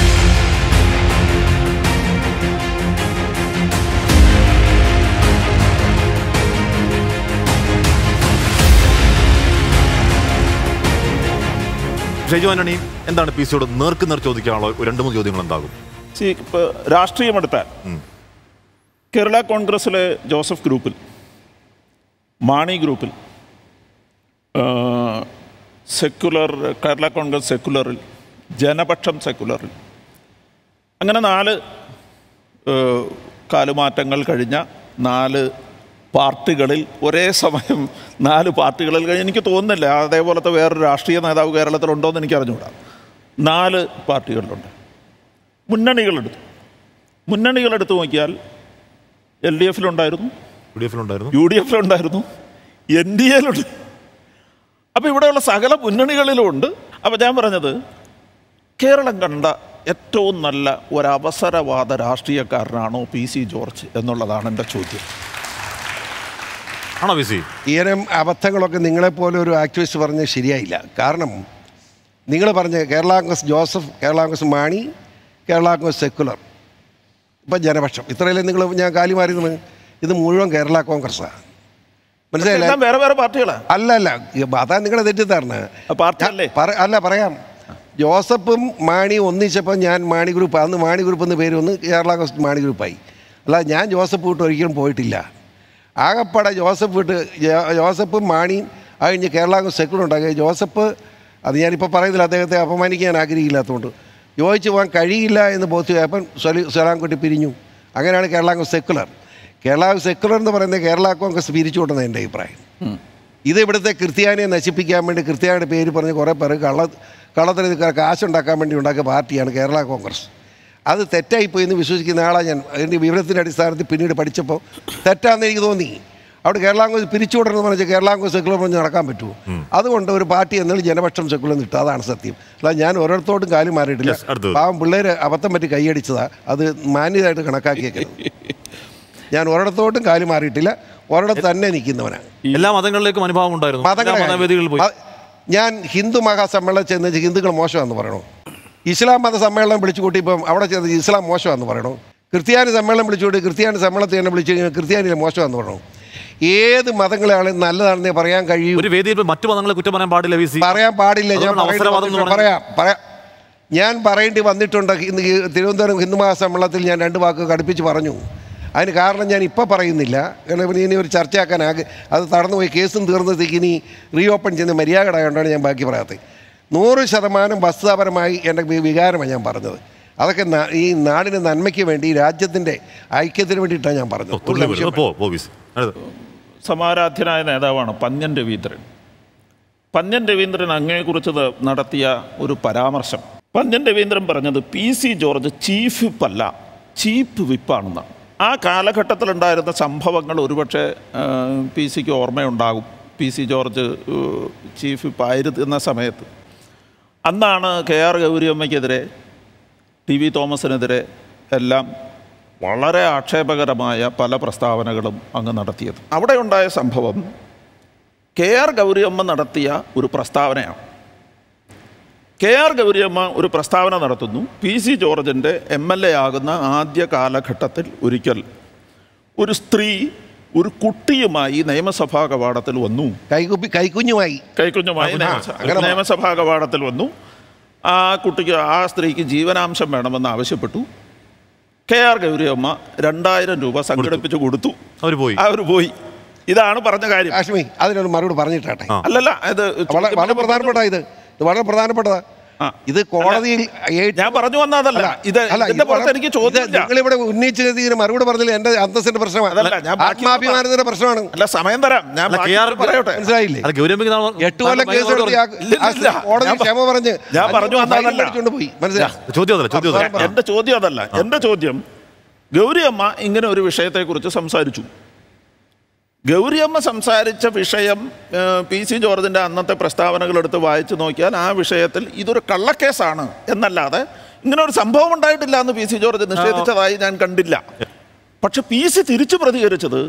Shaiju Antony എന്താണ് പി സിയോട് നേർക്ക് നേർ ചോദിക്കാനുള്ള ഒരു രണ്ട് മൂന്ന് ചോദ്യങ്ങൾ എന്താകും സി ഇപ്പോൾ രാഷ്ട്രീയമെടുത്താൽ കേരള കോൺഗ്രസ്സിലെ ജോസഫ് ഗ്രൂപ്പിൽ മാണി ഗ്രൂപ്പിൽ ആ, സെക്കുലർ കേരള കോൺഗ്രസ് സെക്കുലറിൽ ജനപക്ഷം സെക്കുലറിൽ അങ്ങനെ നാല് ഏ, കാലുമാറ്റങ്ങൾ കഴിഞ്ഞ നാല് പാർട്ടികളിൽ ഒരേ സമയം നാല് പാർട്ടികളിൽ കഴിഞ്ഞ് എനിക്ക് തോന്നുന്നില്ല അതേപോലത്തെ വേറൊരു രാഷ്ട്രീയ നേതാവ് കേരളത്തിലുണ്ടോ എന്ന് എനിക്ക് അറിഞ്ഞുകൂടാ നാല് പാർട്ടികളിലുണ്ട് മുന്നണികളെടുത്തു മുന്നണികളെടുത്ത് നോക്കിയാൽ എൽ ഡി എഫിലുണ്ടായിരുന്നു യു ഡി എഫിലുണ്ടായിരുന്നു യു ഡി എഫിലുണ്ടായിരുന്നു എൻ ഡി എയിലുണ്ട് അപ്പോൾ ഇവിടെയുള്ള സകല മുന്നണികളിലും ഉണ്ട് അപ്പോൾ ഞാൻ പറഞ്ഞത് കേരളം കണ്ട ഏറ്റവും നല്ല ഒരവസരവാദ രാഷ്ട്രീയക്കാരനാണോ പി സി ജോർജ് എന്നുള്ളതാണ് എൻ്റെ ചോദ്യം ആണോ പി സി ഈരം അബദ്ധങ്ങളൊക്കെ നിങ്ങളെപ്പോലെ ഒരു ആക്ടിവിസ്റ്റ് പറഞ്ഞത് ശരിയായില്ല കാരണം നിങ്ങൾ പറഞ്ഞ കേരള കോൺഗ്രസ് ജോസഫ് കേരള കോൺഗ്രസ് മാണി കേരള കോൺഗ്രസ് സെക്കുലർ ഇപ്പം ജനപക്ഷം ഇത്രയല്ലേ നിങ്ങൾ ഞാൻ കാലി മാറിയത് ഇത് മുഴുവൻ കേരള കോൺഗ്രസ്സാണ് മനസ്സിലായില്ലേ എല്ലാം വേറെ വേറെ പാർട്ടികളാണ് അല്ല അല്ല ഈ അതാ നിങ്ങളെ തെറ്റിദ്ധാരണ പാർട്ടി അല്ലേ പറ അല്ല പറയാം ജോസഫും മാണിയും ഒന്നിച്ചപ്പോൾ ഞാൻ മാണി ഗ്രൂപ്പ് അന്ന് മാണി ഗ്രൂപ്പ് എന്ന് പേര് വന്ന് കേരള കോൺഗ്രസ് മാണി ഗ്രൂപ്പായി അല്ല ഞാൻ ജോസഫ് വിട്ട് ഒരിക്കലും പോയിട്ടില്ല ആകപ്പാടെ ജോസഫ് വിട്ട് ജോ- ജോസഫും മാണിയും അത് കഴിഞ്ഞ് കേരള കോൺഗ്രസ് സെക്യൂർ ഉണ്ടാക്കി ജോസഫ് അത് ഞാനിപ്പോൾ പറയുന്നില്ല അദ്ദേഹത്തെ അപമാനിക്കാൻ ആഗ്രഹിക്കില്ലാത്തതുകൊണ്ട് യോജിച്ച് പോകാൻ കഴിയില്ല എന്ന് ബോധ്യമായപ്പം സ്വലി സ്വലാംകുട്ടി പിരിഞ്ഞു അങ്ങനെയാണ് കേരള കോൺഗ്രസ് സെക്കുലർ കേരള സെക്കുലർ എന്ന് പറയുന്നത് കേരള കോൺഗ്രസ് പിരിച്ചു കൊണ്ടെന്ന് എൻ്റെ അഭിപ്രായം ഇത് ഇവിടുത്തെ ക്രിസ്ത്യാനിയെ നശിപ്പിക്കാൻ വേണ്ടി ക്രിസ്ത്യാനിയുടെ പേര് പറഞ്ഞ് കുറേ പേർ കള്ള കള്ളത്തിന് കാശുണ്ടാക്കാൻ വേണ്ടി ഉണ്ടാക്കിയ പാർട്ടിയാണ് കേരള കോൺഗ്രസ് അത് തെറ്റായിപ്പോയി എന്ന് വിശ്വസിക്കുന്ന ആളാണ് ഞാൻ അതിൻ്റെ വിവരത്തിൻ്റെ അടിസ്ഥാനത്തിൽ പിന്നീട് പഠിച്ചപ്പോൾ തെറ്റാന്ന് എനിക്ക് തോന്നി അവിടെ കേരള കോൺഗ്രസ് പിരിച്ചുവിടണമെന്ന് പറഞ്ഞാൽ കേരള കോൺഗ്രസ് സെക്കുലർ പറഞ്ഞ് നടക്കാൻ പറ്റുമോ അതുകൊണ്ട് ഒരു പാർട്ടി എന്നാൽ ജനപക്ഷം സെക്കുലർ നിട്ടു അതാണ് സത്യം അല്ല ഞാൻ ഓരോരുത്തോട്ടും കാലും മാറിയിട്ടില്ല Yes, അടുത്തത്. പാവം പിള്ളേർ അബദ്ധം പറ്റി കൈയടിച്ചതാ അത് മാന്യതായിട്ട് കണക്കാക്കിയേക്കുന്നത് ഞാൻ ഒരിടത്തോട്ടും കാലും മാറിയിട്ടില്ല ഒരിടത്ത് തന്നെ നിൽക്കുന്നവനാണ് എല്ലാ മതങ്ങളിലേക്കും അനുഭവം ഉണ്ടായിരുന്നു എല്ലാ മതങ്ങളുടെ മതവേദികളിൽ പോയി അത് ഞാൻ ഹിന്ദു മഹാസമ്മേളനം ചെന്ന് ഹിന്ദുക്കൾ മോശമാണെന്ന് പറയണോ ഇസ്ലാം മത സമ്മേളനം വിളിച്ചു കൂട്ടിയപ്പം അവിടെ ചെന്ന് ഇസ്ലാം മോശമാണെന്ന് പറയണോ ക്രിസ്ത്യാനി സമ്മേളനം വിളിച്ചു കൂട്ടി ക്രിസ്ത്യാനി സമ്മേളനത്തിൽ തന്നെ വിളിച്ചു കഴിഞ്ഞാൽ ക്രിസ്ത്യാനിയെ മോശമാണെന്ന് പറയണോ ഏത് മതങ്ങളാണ് നല്ലതാണെന്നേ പറയാൻ കഴിയൂ ഒരു വേദിയിൽ പോയി മറ്റു മതങ്ങളെ കുറ്റം പറയാൻ പാടില്ല വി സി പറയാൻ പാടില്ല ഞാൻ അതുകൊണ്ട് പറയേണ്ടി അവസരവാദം എന്ന് വന്നിട്ടുണ്ട്. പറയാം പറയാം ഞാൻ പറയേണ്ടി വന്നിട്ടുണ്ട് ഇന്ന് ഈ തിരുവനന്തപുരം ഹിന്ദു മഹാസമ്മേളനത്തിൽ ഞാൻ രണ്ട് വാക്ക് കടുപ്പിച്ച് പറഞ്ഞു അതിന് കാരണം ഞാൻ ഇപ്പോൾ പറയുന്നില്ല കാരണം ഇവന് ഇനി ഒരു ചർച്ചയാക്കാൻ ആകെ അത് തടന്നുപോയി കേസും തീർന്നത്തേക്ക് ഇനി റീ ഓപ്പൺ ചെയ്യുന്ന മര്യാദയായതുകൊണ്ടാണ് ഞാൻ ബാക്കി പറയാത്തത് നൂറ് ശതമാനം വസ്തുതാപരമായി എൻ്റെ വി- വികാരമാണ് ഞാൻ പറഞ്ഞത് അതൊക്കെ ന- ഈ നാടിൻ്റെ നന്മയ്ക്ക് വേണ്ടി ഈ രാജ്യത്തിൻ്റെ ഐക്യത്തിന് വേണ്ടിയിട്ടാണ് ഞാൻ പറഞ്ഞത് ഒരു തുള്ളി സംശയം പോ പോ വി സി അടുത്ത്. സമാരാധ്യനായ നേതാവാണ് പന്ന്യൻ രവീന്ദ്രൻ പന്ന്യൻ രവീന്ദ്രൻ അങ്ങയെക്കുറിച്ച് ത- നടത്തിയ ഒരു പരാമർശം പന്ന്യൻ രവീന്ദ്രൻ പറഞ്ഞത് പി സി ജോർജ് ചീഫ് വിപ്പല്ല ചീഫ് വിപ്പാണെന്നാണ് ആ കാലഘട്ടത്തിലുണ്ടായിരുന്ന സംഭവങ്ങൾ ഒരുപക്ഷെ ആ, പി സിക്ക് ഓർമ്മയുണ്ടാകും പി സി ജോർജ് ഏഹ്, ചീഫ് വിപ്പായിരുന്ന സമയത്ത് അന്നാണ് കെ ആർ ഗൗരിയമ്മയ്ക്കെതിരെ ടി വി തോമസിനെതിരെ എല്ലാം വളരെ ആക്ഷേപകരമായ പല പ്രസ്താവനകളും അങ്ങ് നടത്തിയത് അവിടെ ഉണ്ടായ സംഭവം കെ ആർ ഗൗരിയമ്മ നടത്തിയ ഒരു പ്രസ്താവനയാണ് കെ ആർ ഗൗരിയമ്മ ഒരു പ്രസ്താവന നടത്തുന്നു പി സി ജോർജിൻ്റെ എം എൽ എ ആകുന്ന ആദ്യ കാലഘട്ടത്തിൽ ഒരിക്കൽ ഒരു സ്ത്രീ ഒരു കുട്ടിയുമായി നിയമസഭാ കവാടത്തിൽ വന്നു കൈകുപ്പി കൈക്കുഞ്ഞുമായി കൈക്കുഞ്ഞുമായി ആ, നിയമസ- അങ്ങനെ നിയമസഭാ കവാടത്തിൽ വന്നു ആ കുട്ടിക്ക് ആ സ്ത്രീക്ക് ജീവനാംശം വേണമെന്ന് ആവശ്യപ്പെട്ടു കെ ആർ ഗൗരിയമ്മ രണ്ടായിരം രൂപ സംഘടിപ്പിച്ച് കൊടുത്തു അവര് പോയി അവർ പോയി ഇതാണ് പറഞ്ഞ കാര്യം കാശ്മീർ അതിനൊരു മറുപടി പറഞ്ഞിട്ടാട്ടെ ആ. അല്ലല്ല ഇത് വളരെ വളരെ പ്രധാനപ്പെട്ട ഇത് ഇത് വളരെ പ്രധാനപ്പെട്ടതാ ആ. ഇത് കോടതിയിൽ ഏ- ഞാൻ പറഞ്ഞു വന്നതല്ല അല്ല, ഇത് അല്ല, ഇതിന്റെ ഇത് പുറത്ത് വളരെ- എനിക്ക് ഇത് ചോദ്യമില്ല നിങ്ങളിവിടെ ഉന്നയിച്ചതിന് മറുപടി പറഞ്ഞില്ല എന്റെ അന്തസ്സിന്റെ പ്രശ്നമാണ് അതല്ല, ഞാൻ ബാക്കി ആത്മാഭിമാനത്തിന്റെ പ്രശ്നമാണ് അല്ല സമയം തരാം ഞാൻ അല്ല, ബാക്കി കെ ആർ പറയട്ടെ മനസ്സിലായില്ലേ അല്ല ഗൗരവയ്ക്ക് നാ- എട്ട് കൊല്ലം താങ്കൾ കേസ് ഭയങ്കര എടുത്ത് പറഞ്ഞു. ഇല്ല, ആ ഇല്ല. കോടതി ഞാൻ പ- ക്ഷമ പറഞ്ഞ് ഞാൻ പറഞ്ഞു അഞ്ഞൂറ് ഫൈൻ വന്നതല്ല. മേടിച്ചുകൊണ്ട് പോയി മനസ്സിലായി ചോദ്യം അതല്ല ചോദ്യം അതല്ല പറ. എന്റെ ചോദ്യം അതല്ല എന്റെ ചോദ്യം ഗൗരിയമ്മ ഇങ്ങനെ ഒരു വിഷയത്തെക്കുറിച്ച് സംസാരിച്ചു ഗൗരിയമ്മ സംസാരിച്ച വിഷയം ഏഹ്, പി സി ജോർജിന്റെ അന്നത്തെ പ്രസ്താവനകൾ എടുത്ത് വായിച്ചു നോക്കിയാൽ ആ വിഷയത്തിൽ ഇതൊരു കള്ളക്കേസാണ് എന്നല്ലാതെ ഇങ്ങനെ ഒരു സംഭവം ഉണ്ടായിട്ടില്ല എന്ന് പി സി ജോർജ് നിഷേധിച്ചതായി ഞാൻ കണ്ടില്ല പക്ഷെ പി സി തിരിച്ചു പ്രതികരിച്ചത്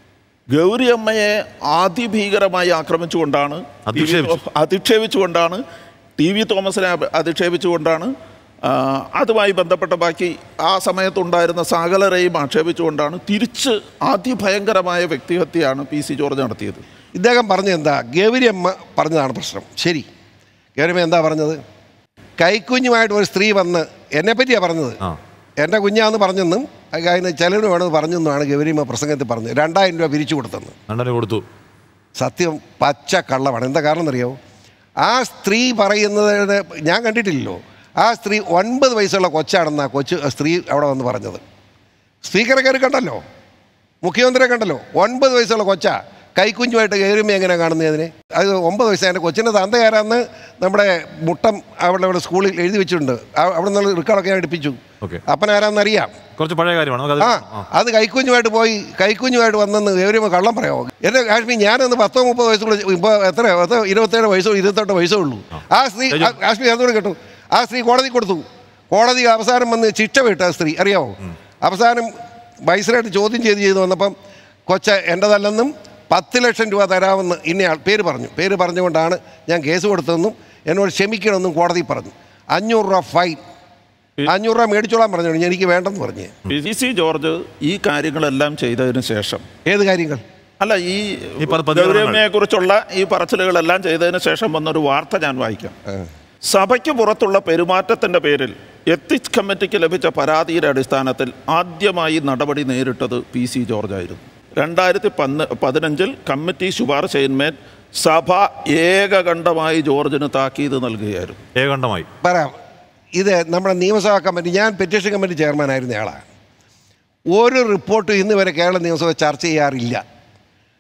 ഗൗരിയമ്മയെ അതിഭീകരമായി ആക്രമിച്ചുകൊണ്ടാണ് അധിക്ഷേപിച്ചു. അധിക്ഷേപിച്ചുകൊണ്ടാണ് ടി വി തോമസിനെ അപ- അധിക്ഷേപിച്ചുകൊണ്ടാണ് ആ, അതുമായി ബന്ധപ്പെട്ട ബാക്കി ആ സമയത്തുണ്ടായിരുന്ന സകലരെയും ആക്ഷേപിച്ചുകൊണ്ടാണ് തിരിച്ച് അതിഭയങ്കരമായ വ്യക്തിഹത്യയാണ് പി സി ജോർജ് നടത്തിയത് ഇദ്ദേഹം പറഞ്ഞത് എന്താ ഗൗരിയമ്മ പറഞ്ഞതാണ് പ്രശ്നം ശരി ഗൗരിയമ്മ എന്താ പറഞ്ഞത് കൈക്കുഞ്ഞുമായിട്ട് ഒരു സ്ത്രീ വന്ന് എന്നെ പറ്റിയാണ് പറഞ്ഞത് ആ. എൻ്റെ കുഞ്ഞാന്ന് പറഞ്ഞെന്നും അതിന് ചെലവിന് വേണമെന്ന് പറഞ്ഞെന്നുമാണ് ഗൗരിയമ്മ പ്രസംഗത്തിൽ പറഞ്ഞത് രണ്ടായിരം രൂപ പിരിച്ചു കൊടുത്തെന്ന് രണ്ടര കൊടുത്തു സത്യം പച്ച കള്ളമാണ് എന്താ കാരണം എന്നറിയാമോ ആ സ്ത്രീ പറയുന്നത് ഞാൻ കണ്ടിട്ടില്ലല്ലോ ആ സ്ത്രീ ഒൻപത് വയസ്സുള്ള കൊച്ചാണെന്ന് ആ കൊച്ചു സ്ത്രീ അവിടെ വന്ന് പറഞ്ഞത് സ്പീക്കറെ കയറി കണ്ടല്ലോ മുഖ്യമന്ത്രിയെ കണ്ടല്ലോ ഒൻപത് വയസ്സുള്ള കൊച്ചാ കൈക്കുഞ്ഞുമായിട്ട് കയറുമ്പോൾ എങ്ങനെ കാണുന്നത് അതിനെ അത് ഒമ്പത് വയസ്സായ എൻ്റെ കൊച്ചിൻ്റെ തന്തയാരാന്ന് നമ്മുടെ മുട്ടം അവിടെ ഇവിടെ സ്കൂളിൽ എഴുതി വെച്ചിട്ടുണ്ട് ആ- അവിടെ നിന്നുള്ള റിക്കാർഡൊക്കെ ഞാൻ എടുപ്പിച്ചു ഓക്കെ അപ്പനാരാന്നറിയാം കുറച്ച് പഴയ കാര്യമാണ് നമുക്കത് ആ ആ. അത് കൈക്കുഞ്ഞുമായിട്ട് പോയി കൈക്കുഞ്ഞുമായിട്ട് വന്നെന്ന് എവരും കള്ളം പറയാമോ എൻ്റെ കാശ്മീർ ഞാനൊന്ന് പത്തോ മുപ്പത് വയസ്സുള്ള ഇപ്പോൾ എത്ര പത്തോ ഇരുപത്തേഴ് വയസ്സോ ഇരുപത്തെട്ട് വയസ്സോ ഉള്ളൂ ആ സ്ത്രീ ആ കാശ്മീർ അതുകൂടെ കേട്ടു ആ സ്ത്രീ കോടതി കൊടുത്തു കോടതി അവസാനം വന്ന് ശിക്ഷ വിട്ടു ആ സ്ത്രീ അറിയാമോ അവസാനം വയസ്സിലായിട്ട് ചോദ്യം ചെയ്ത് ചെയ്ത് വന്നപ്പം കൊച്ച എൻ്റെതല്ലെന്നും പത്ത് ലക്ഷം രൂപ തരാമെന്ന് ഇന്നയാൾ പേര് പറഞ്ഞു പേര് പറഞ്ഞുകൊണ്ടാണ് ഞാൻ കേസ് കൊടുത്തതെന്നും എന്നോട് ക്ഷമിക്കണമെന്നും കോടതി പറഞ്ഞു അഞ്ഞൂറ് രൂപ ഫൈൻ അഞ്ഞൂറ് രൂപ മേടിച്ചോളാൻ പറഞ്ഞു എനിക്ക് വേണ്ടെന്ന് പറഞ്ഞു പി സി ജോർജ് ഈ കാര്യങ്ങളെല്ലാം ചെയ്തതിന് ശേഷം ഏത് കാര്യങ്ങൾ അല്ല ഈ ഈ പ- പ്രതികരണങ്ങൾ. ഗൗരവമ്മയെ കുറിച്ചുള്ള ഈ പറച്ചിലുകളെല്ലാം ചെയ്തതിന് ശേഷം വന്നൊരു വാർത്ത ഞാൻ വായിക്കാം സഭയ്ക്ക് പുറത്തുള്ള പെരുമാറ്റത്തിന്റെ പേരിൽ എത്തിക്സ് കമ്മിറ്റിക്ക് ലഭിച്ച പരാതിയുടെ അടിസ്ഥാനത്തിൽ ആദ്യമായി നടപടി നേരിട്ടത് പി സി ജോർജ് ആയിരുന്നു രണ്ടായിരത്തി പന്ന് പതിനഞ്ചിൽ കമ്മിറ്റി ശുപാർശയിന്മേൽ സഭ ഏകകണ്ഠമായി ജോർജിന് താക്കീത് നൽകുകയായിരുന്നു ഏകണ്ഠമായി പറയാം ഇത് നമ്മുടെ നിയമസഭാ കമ്മിറ്റി ഞാൻ പെറ്റീഷൻ കമ്മിറ്റി ചെയർമാനായിരുന്ന ആളാണ് ഒരു റിപ്പോർട്ടും ഇന്ന് വരെ കേരള നിയമസഭ ചർച്ച ചെയ്യാറില്ല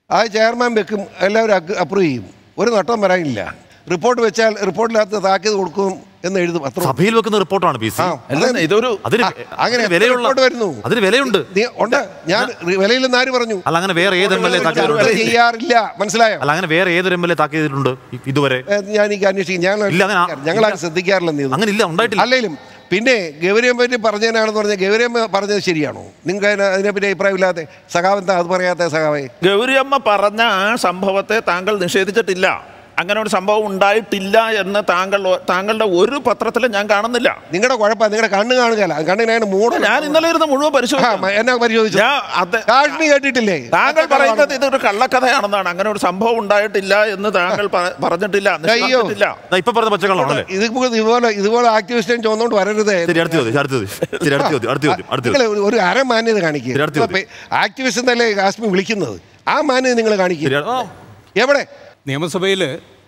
ആ ചെയർമാൻ വെക്കും എല്ലാവരും അപ്രൂവ് ചെയ്യും ഒരു നട്ടം വരാനില്ല റിപ്പോർട്ട് വെച്ചാൽ റിപ്പോർട്ടിനകത്ത് താക്കീത് കൊടുക്കും എന്ന് എഴുതും അത്ര സഭയിൽ വെക്കുന്ന റിപ്പോർട്ടാണ് പി സി ആ, അല്ല ഇതൊരു അതിന് ആ, അങ്ങനെ അതിന് വിലയുള്ള റിപ്പോർട്ട് വരുന്നു. അതിന് വിലയുണ്ട് നീ- ഉണ്ട് ഞാൻ വിലയില്ലെന്ന് ആര് പറഞ്ഞു അല്ല അങ്ങനെ വേറെ ഏത് എം എൽ എ ചർച്ച താക്കിയതിട്ടുണ്ട് ചെയ്യാറില്ല മനസ്സിലായോ അല്ല അങ്ങനെ വേറെ ഏതൊരു എം എൽ എ താക്കിയതിട്ടുണ്ട് ഇ- ഇതുവരെ ഏ, ഞാൻ എനിക്ക് അന്വേഷിക്കും ഞാൻ ഇല്ല, അങ്ങനെ ആ- ഞങ്ങൾ അത് ശ്രദ്ധിക്കാറില്ലെന്ന് ഇത്. അങ്ങനെ ഇല്ല ഉണ്ടായിട്ടില്ല അല്ലെങ്കിലും പിന്നെ ഗൗരിയമ്മ പറ്റി പറഞ്ഞതിനാണെന്ന് പറഞ്ഞാൽ ഗൗരിയമ്മ പറഞ്ഞത് ശരിയാണോ നിങ്ങൾക്ക് അതിനെ അതിനെപ്പറ്റി അഭിപ്രായമില്ലാതെ സഖാവെന്താ അത് പറയാത്ത സഖാവേ ഗൗരിയമ്മ പറഞ്ഞ ആ സംഭവത്തെ താങ്കൾ നിഷേധിച്ചിട്ടില്ല അങ്ങനെ ഒരു സംഭവം ഉണ്ടായിട്ടില്ല എന്ന് താങ്കൾ താങ്കളുടെ ഒരു പത്രത്തിലും ഞാൻ കാണുന്നില്ല നിങ്ങളുടെ കുഴപ്പം നിങ്ങളുടെ കണ്ണ് കാണുകയല്ല കണ്ണിനാണ് മൂട ഞാൻ ഇന്നലെ ഇരുന്ന് മുഴുവൻ പരിശോധിച്ചു എന്നാ പരിശോധിച്ചു ഞാൻ അത് കാശ്മീർ കേട്ടിട്ടില്ലേ താങ്കൾ പറയുന്നത് ഇതൊരു കള്ളക്കഥയാണെന്നാണ് അങ്ങനെ ഒരു സംഭവം ഉണ്ടായിട്ടില്ല എന്ന് താങ്കൾ പ- പറഞ്ഞിട്ടില്ല അയ്യോ. നിഷ്കർഷിച്ചില്ല. ദാ ഇപ്പൊ പറഞ്ഞ പച്ചക്കള്ളാണല്ലേ ഇത് ഇതുപോലെ ഇതുപോലെ ആക്ടിവിസ്റ്റും ചോദിച്ചോണ്ട് വരരുത് ശരി അടുത്ത ചോദ്യം അടുത്ത ചോദ്യം ശരി അടുത്ത ചോദ്യം അടുത്ത ചോദ്യം അടുത്ത നിങ്ങൾ ചോദ്യം ഒരു അരമാന്യത ശരി, അടുത്ത ചോദ്യം. കാണിക്കുക ആക്ടിവിസ്റ്റ് എന്നല്ലേ കാശ്മീർ വിളിക്കുന്നത് ആ മാന്യത നിങ്ങൾ ശരി കാണിക്കുക ആ. എവിടെ നിയമസഭയിൽ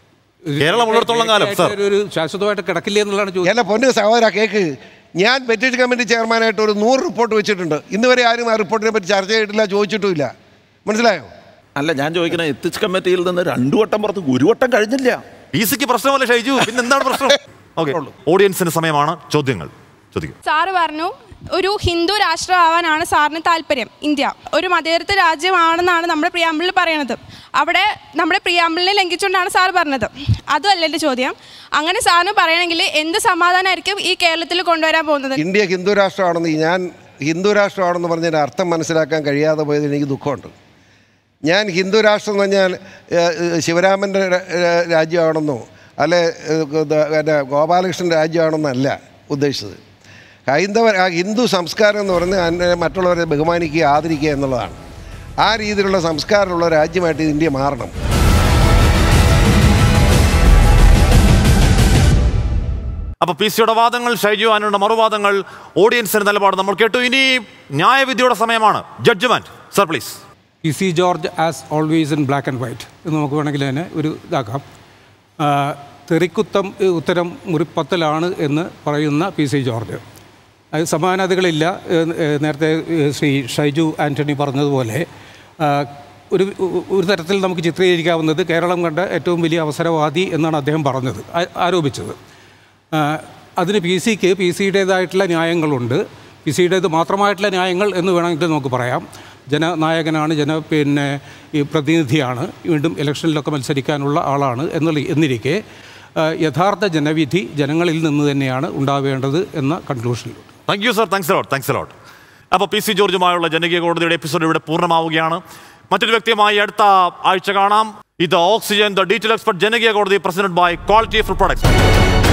കേരളം ഉള്ളിടത്തോളം കാലം, സർ. ഒരു ശാശ്വതമായിട്ട് കിടക്കില്ല എന്നുള്ളതാണ് ചോദ്യം എന്റെ പൊന്നു സഹോദര കേക്ക് ഞാൻ പെറ്റീഷൻ കമ്മിറ്റി ചെയർമാനായിട്ട് ഒരു നൂറ് റിപ്പോർട്ട് വെച്ചിട്ടുണ്ട് ഇന്ന് വരെ ആരും ആ റിപ്പോർട്ടിനെ പറ്റി ചർച്ച ചെയ്തിട്ടില്ല ചോദിച്ചിട്ടുമില്ല മനസ്സിലായോ അല്ല ഞാൻ ചോദിക്കുന്നത് എത്തിക്സ് കമ്മിറ്റിയിൽ നിന്ന് രണ്ടു വട്ടം പുറത്ത് ഒരു വട്ടം കഴിഞ്ഞില്ല പി സിക്ക് പ്രശ്നമല്ല ഷൈജു പിന്നെ എന്താണ് പ്രശ്നം ഓക്കെ ഓഡിയൻസിന് സമയമാണ് ചോദ്യങ്ങൾ ചോദിക്കും സാറ് പറഞ്ഞു ഒരു ഹിന്ദു രാഷ്ട്രമാവാനാണ് സാറിന് താല്പര്യം ഇന്ത്യ ഒരു മതേതര രാജ്യമാണെന്നാണ് നമ്മുടെ പ്രിയാമ്പിളിൽ പറയണത് അവിടെ നമ്മുടെ പ്രിയാമ്പിളിനെ ലംഘിച്ചുകൊണ്ടാണ് സാർ പറഞ്ഞത് അതുമല്ല എൻ്റെ ചോദ്യം അങ്ങനെ സാറിന് പറയണമെങ്കിൽ എന്ത് സമാധാനമായിരിക്കും ഈ കേരളത്തിൽ കൊണ്ടുവരാൻ പോകുന്നത് ഇന്ത്യ ഹിന്ദു രാഷ്ട്രമാണെന്ന് ഞാൻ ഹിന്ദു രാഷ്ട്രമാണെന്ന് പറഞ്ഞതിൻ്റെ അർത്ഥം മനസ്സിലാക്കാൻ കഴിയാതെ പോയതിൽ എനിക്ക് ദുഃഖമുണ്ട് ഞാൻ ഹിന്ദു രാഷ്ട്രം എന്ന് പറഞ്ഞാൽ ഏഹ്, ഏഹ്, ശിവരാമൻ്റെ രാ- രാ- രാജ്യമാണെന്നോ അല്ലെ ഏഹ്, ഇത് പിന്നെ ഗോപാലകൃഷ്ണൻ രാജ്യമാണെന്നല്ല ഉദ്ദേശിച്ചത് ഹൈന്ദവ ആ ഹിന്ദു സംസ്കാരം എന്ന് പറഞ്ഞാൽ അതിനെ മറ്റുള്ളവരെ ബഹുമാനിക്കുക ആദരിക്കുക എന്നുള്ളതാണ് ആ രീതിയിലുള്ള സംസ്കാരമുള്ള രാജ്യമായിട്ട് ഇന്ത്യ മാറണം അപ്പൊ പി സിയുടെ വാദങ്ങൾ ഷൈജു ആനയുടെ മറുവാദങ്ങൾ ഓഡിയൻസിന്റെ നിലപാട് നമ്മൾ കേട്ടു ഇനി ന്യായവിധിയുടെ സമയമാണ് judgement sir please P C George as always in black and white എന്ന് നമുക്ക് വേണമെങ്കിൽ തന്നെ ഒരു ഇതാക്കാം ആ, തെറിക്കുത്തം ഏ, ഉത്തരം മുറിപ്പത്തലാണ് എന്ന് പറയുന്ന പി സി ജോർജ് അത് സമാനതകളില്ല ഏ, ഏ, നേരത്തെ ഏ, ശ്രീ ഷൈജു ആൻ്റണി പറഞ്ഞതുപോലെ ആ, ഒരു ഒരു തരത്തിൽ നമുക്ക് ചിത്രീകരിക്കാവുന്നത് കേരളം കണ്ട ഏറ്റവും വലിയ അവസരവാദി എന്നാണ് അദ്ദേഹം പറഞ്ഞത് ആ- ആരോപിച്ചത് ആ, അതിന് പി സിക്ക് പി സിയുടേതായിട്ടുള്ള ന്യായങ്ങളുണ്ട് പി സിയുടേത് മാത്രമായിട്ടുള്ള ന്യായങ്ങൾ എന്ന് വേണമെങ്കിൽ നമുക്ക് പറയാം ജനനായകനാണ് ജന പിന്നെ ഈ പ്രതിനിധിയാണ് വീണ്ടും ഇലക്ഷനിലൊക്കെ മത്സരിക്കാനുള്ള ആളാണ് എന്നുള്ള എന്നിരിക്കെ ആ, യഥാർത്ഥ ജനവിധി ജനങ്ങളിൽ നിന്ന് തന്നെയാണ് ഉണ്ടാവേണ്ടത് എന്ന കൺക്ലൂഷനിലുണ്ട് thank you sir thanks lot thanks lot അപ്പോൾ പി സി ജോർജുമായുള്ള ജനകീയ കോടതിയുടെ എപ്പിസോഡ് ഇവിടെ പൂർണ്ണമാവുകയാണ് മറ്റൊരു വ്യക്തിയുമായി അടുത്ത ആഴ്ച കാണാം ഇത് ഓക്സിജൻ ദ ഡീറ്റെയിൽ എക്സ്പെർട്ട് ജനകീയ കോടതി president by quality of products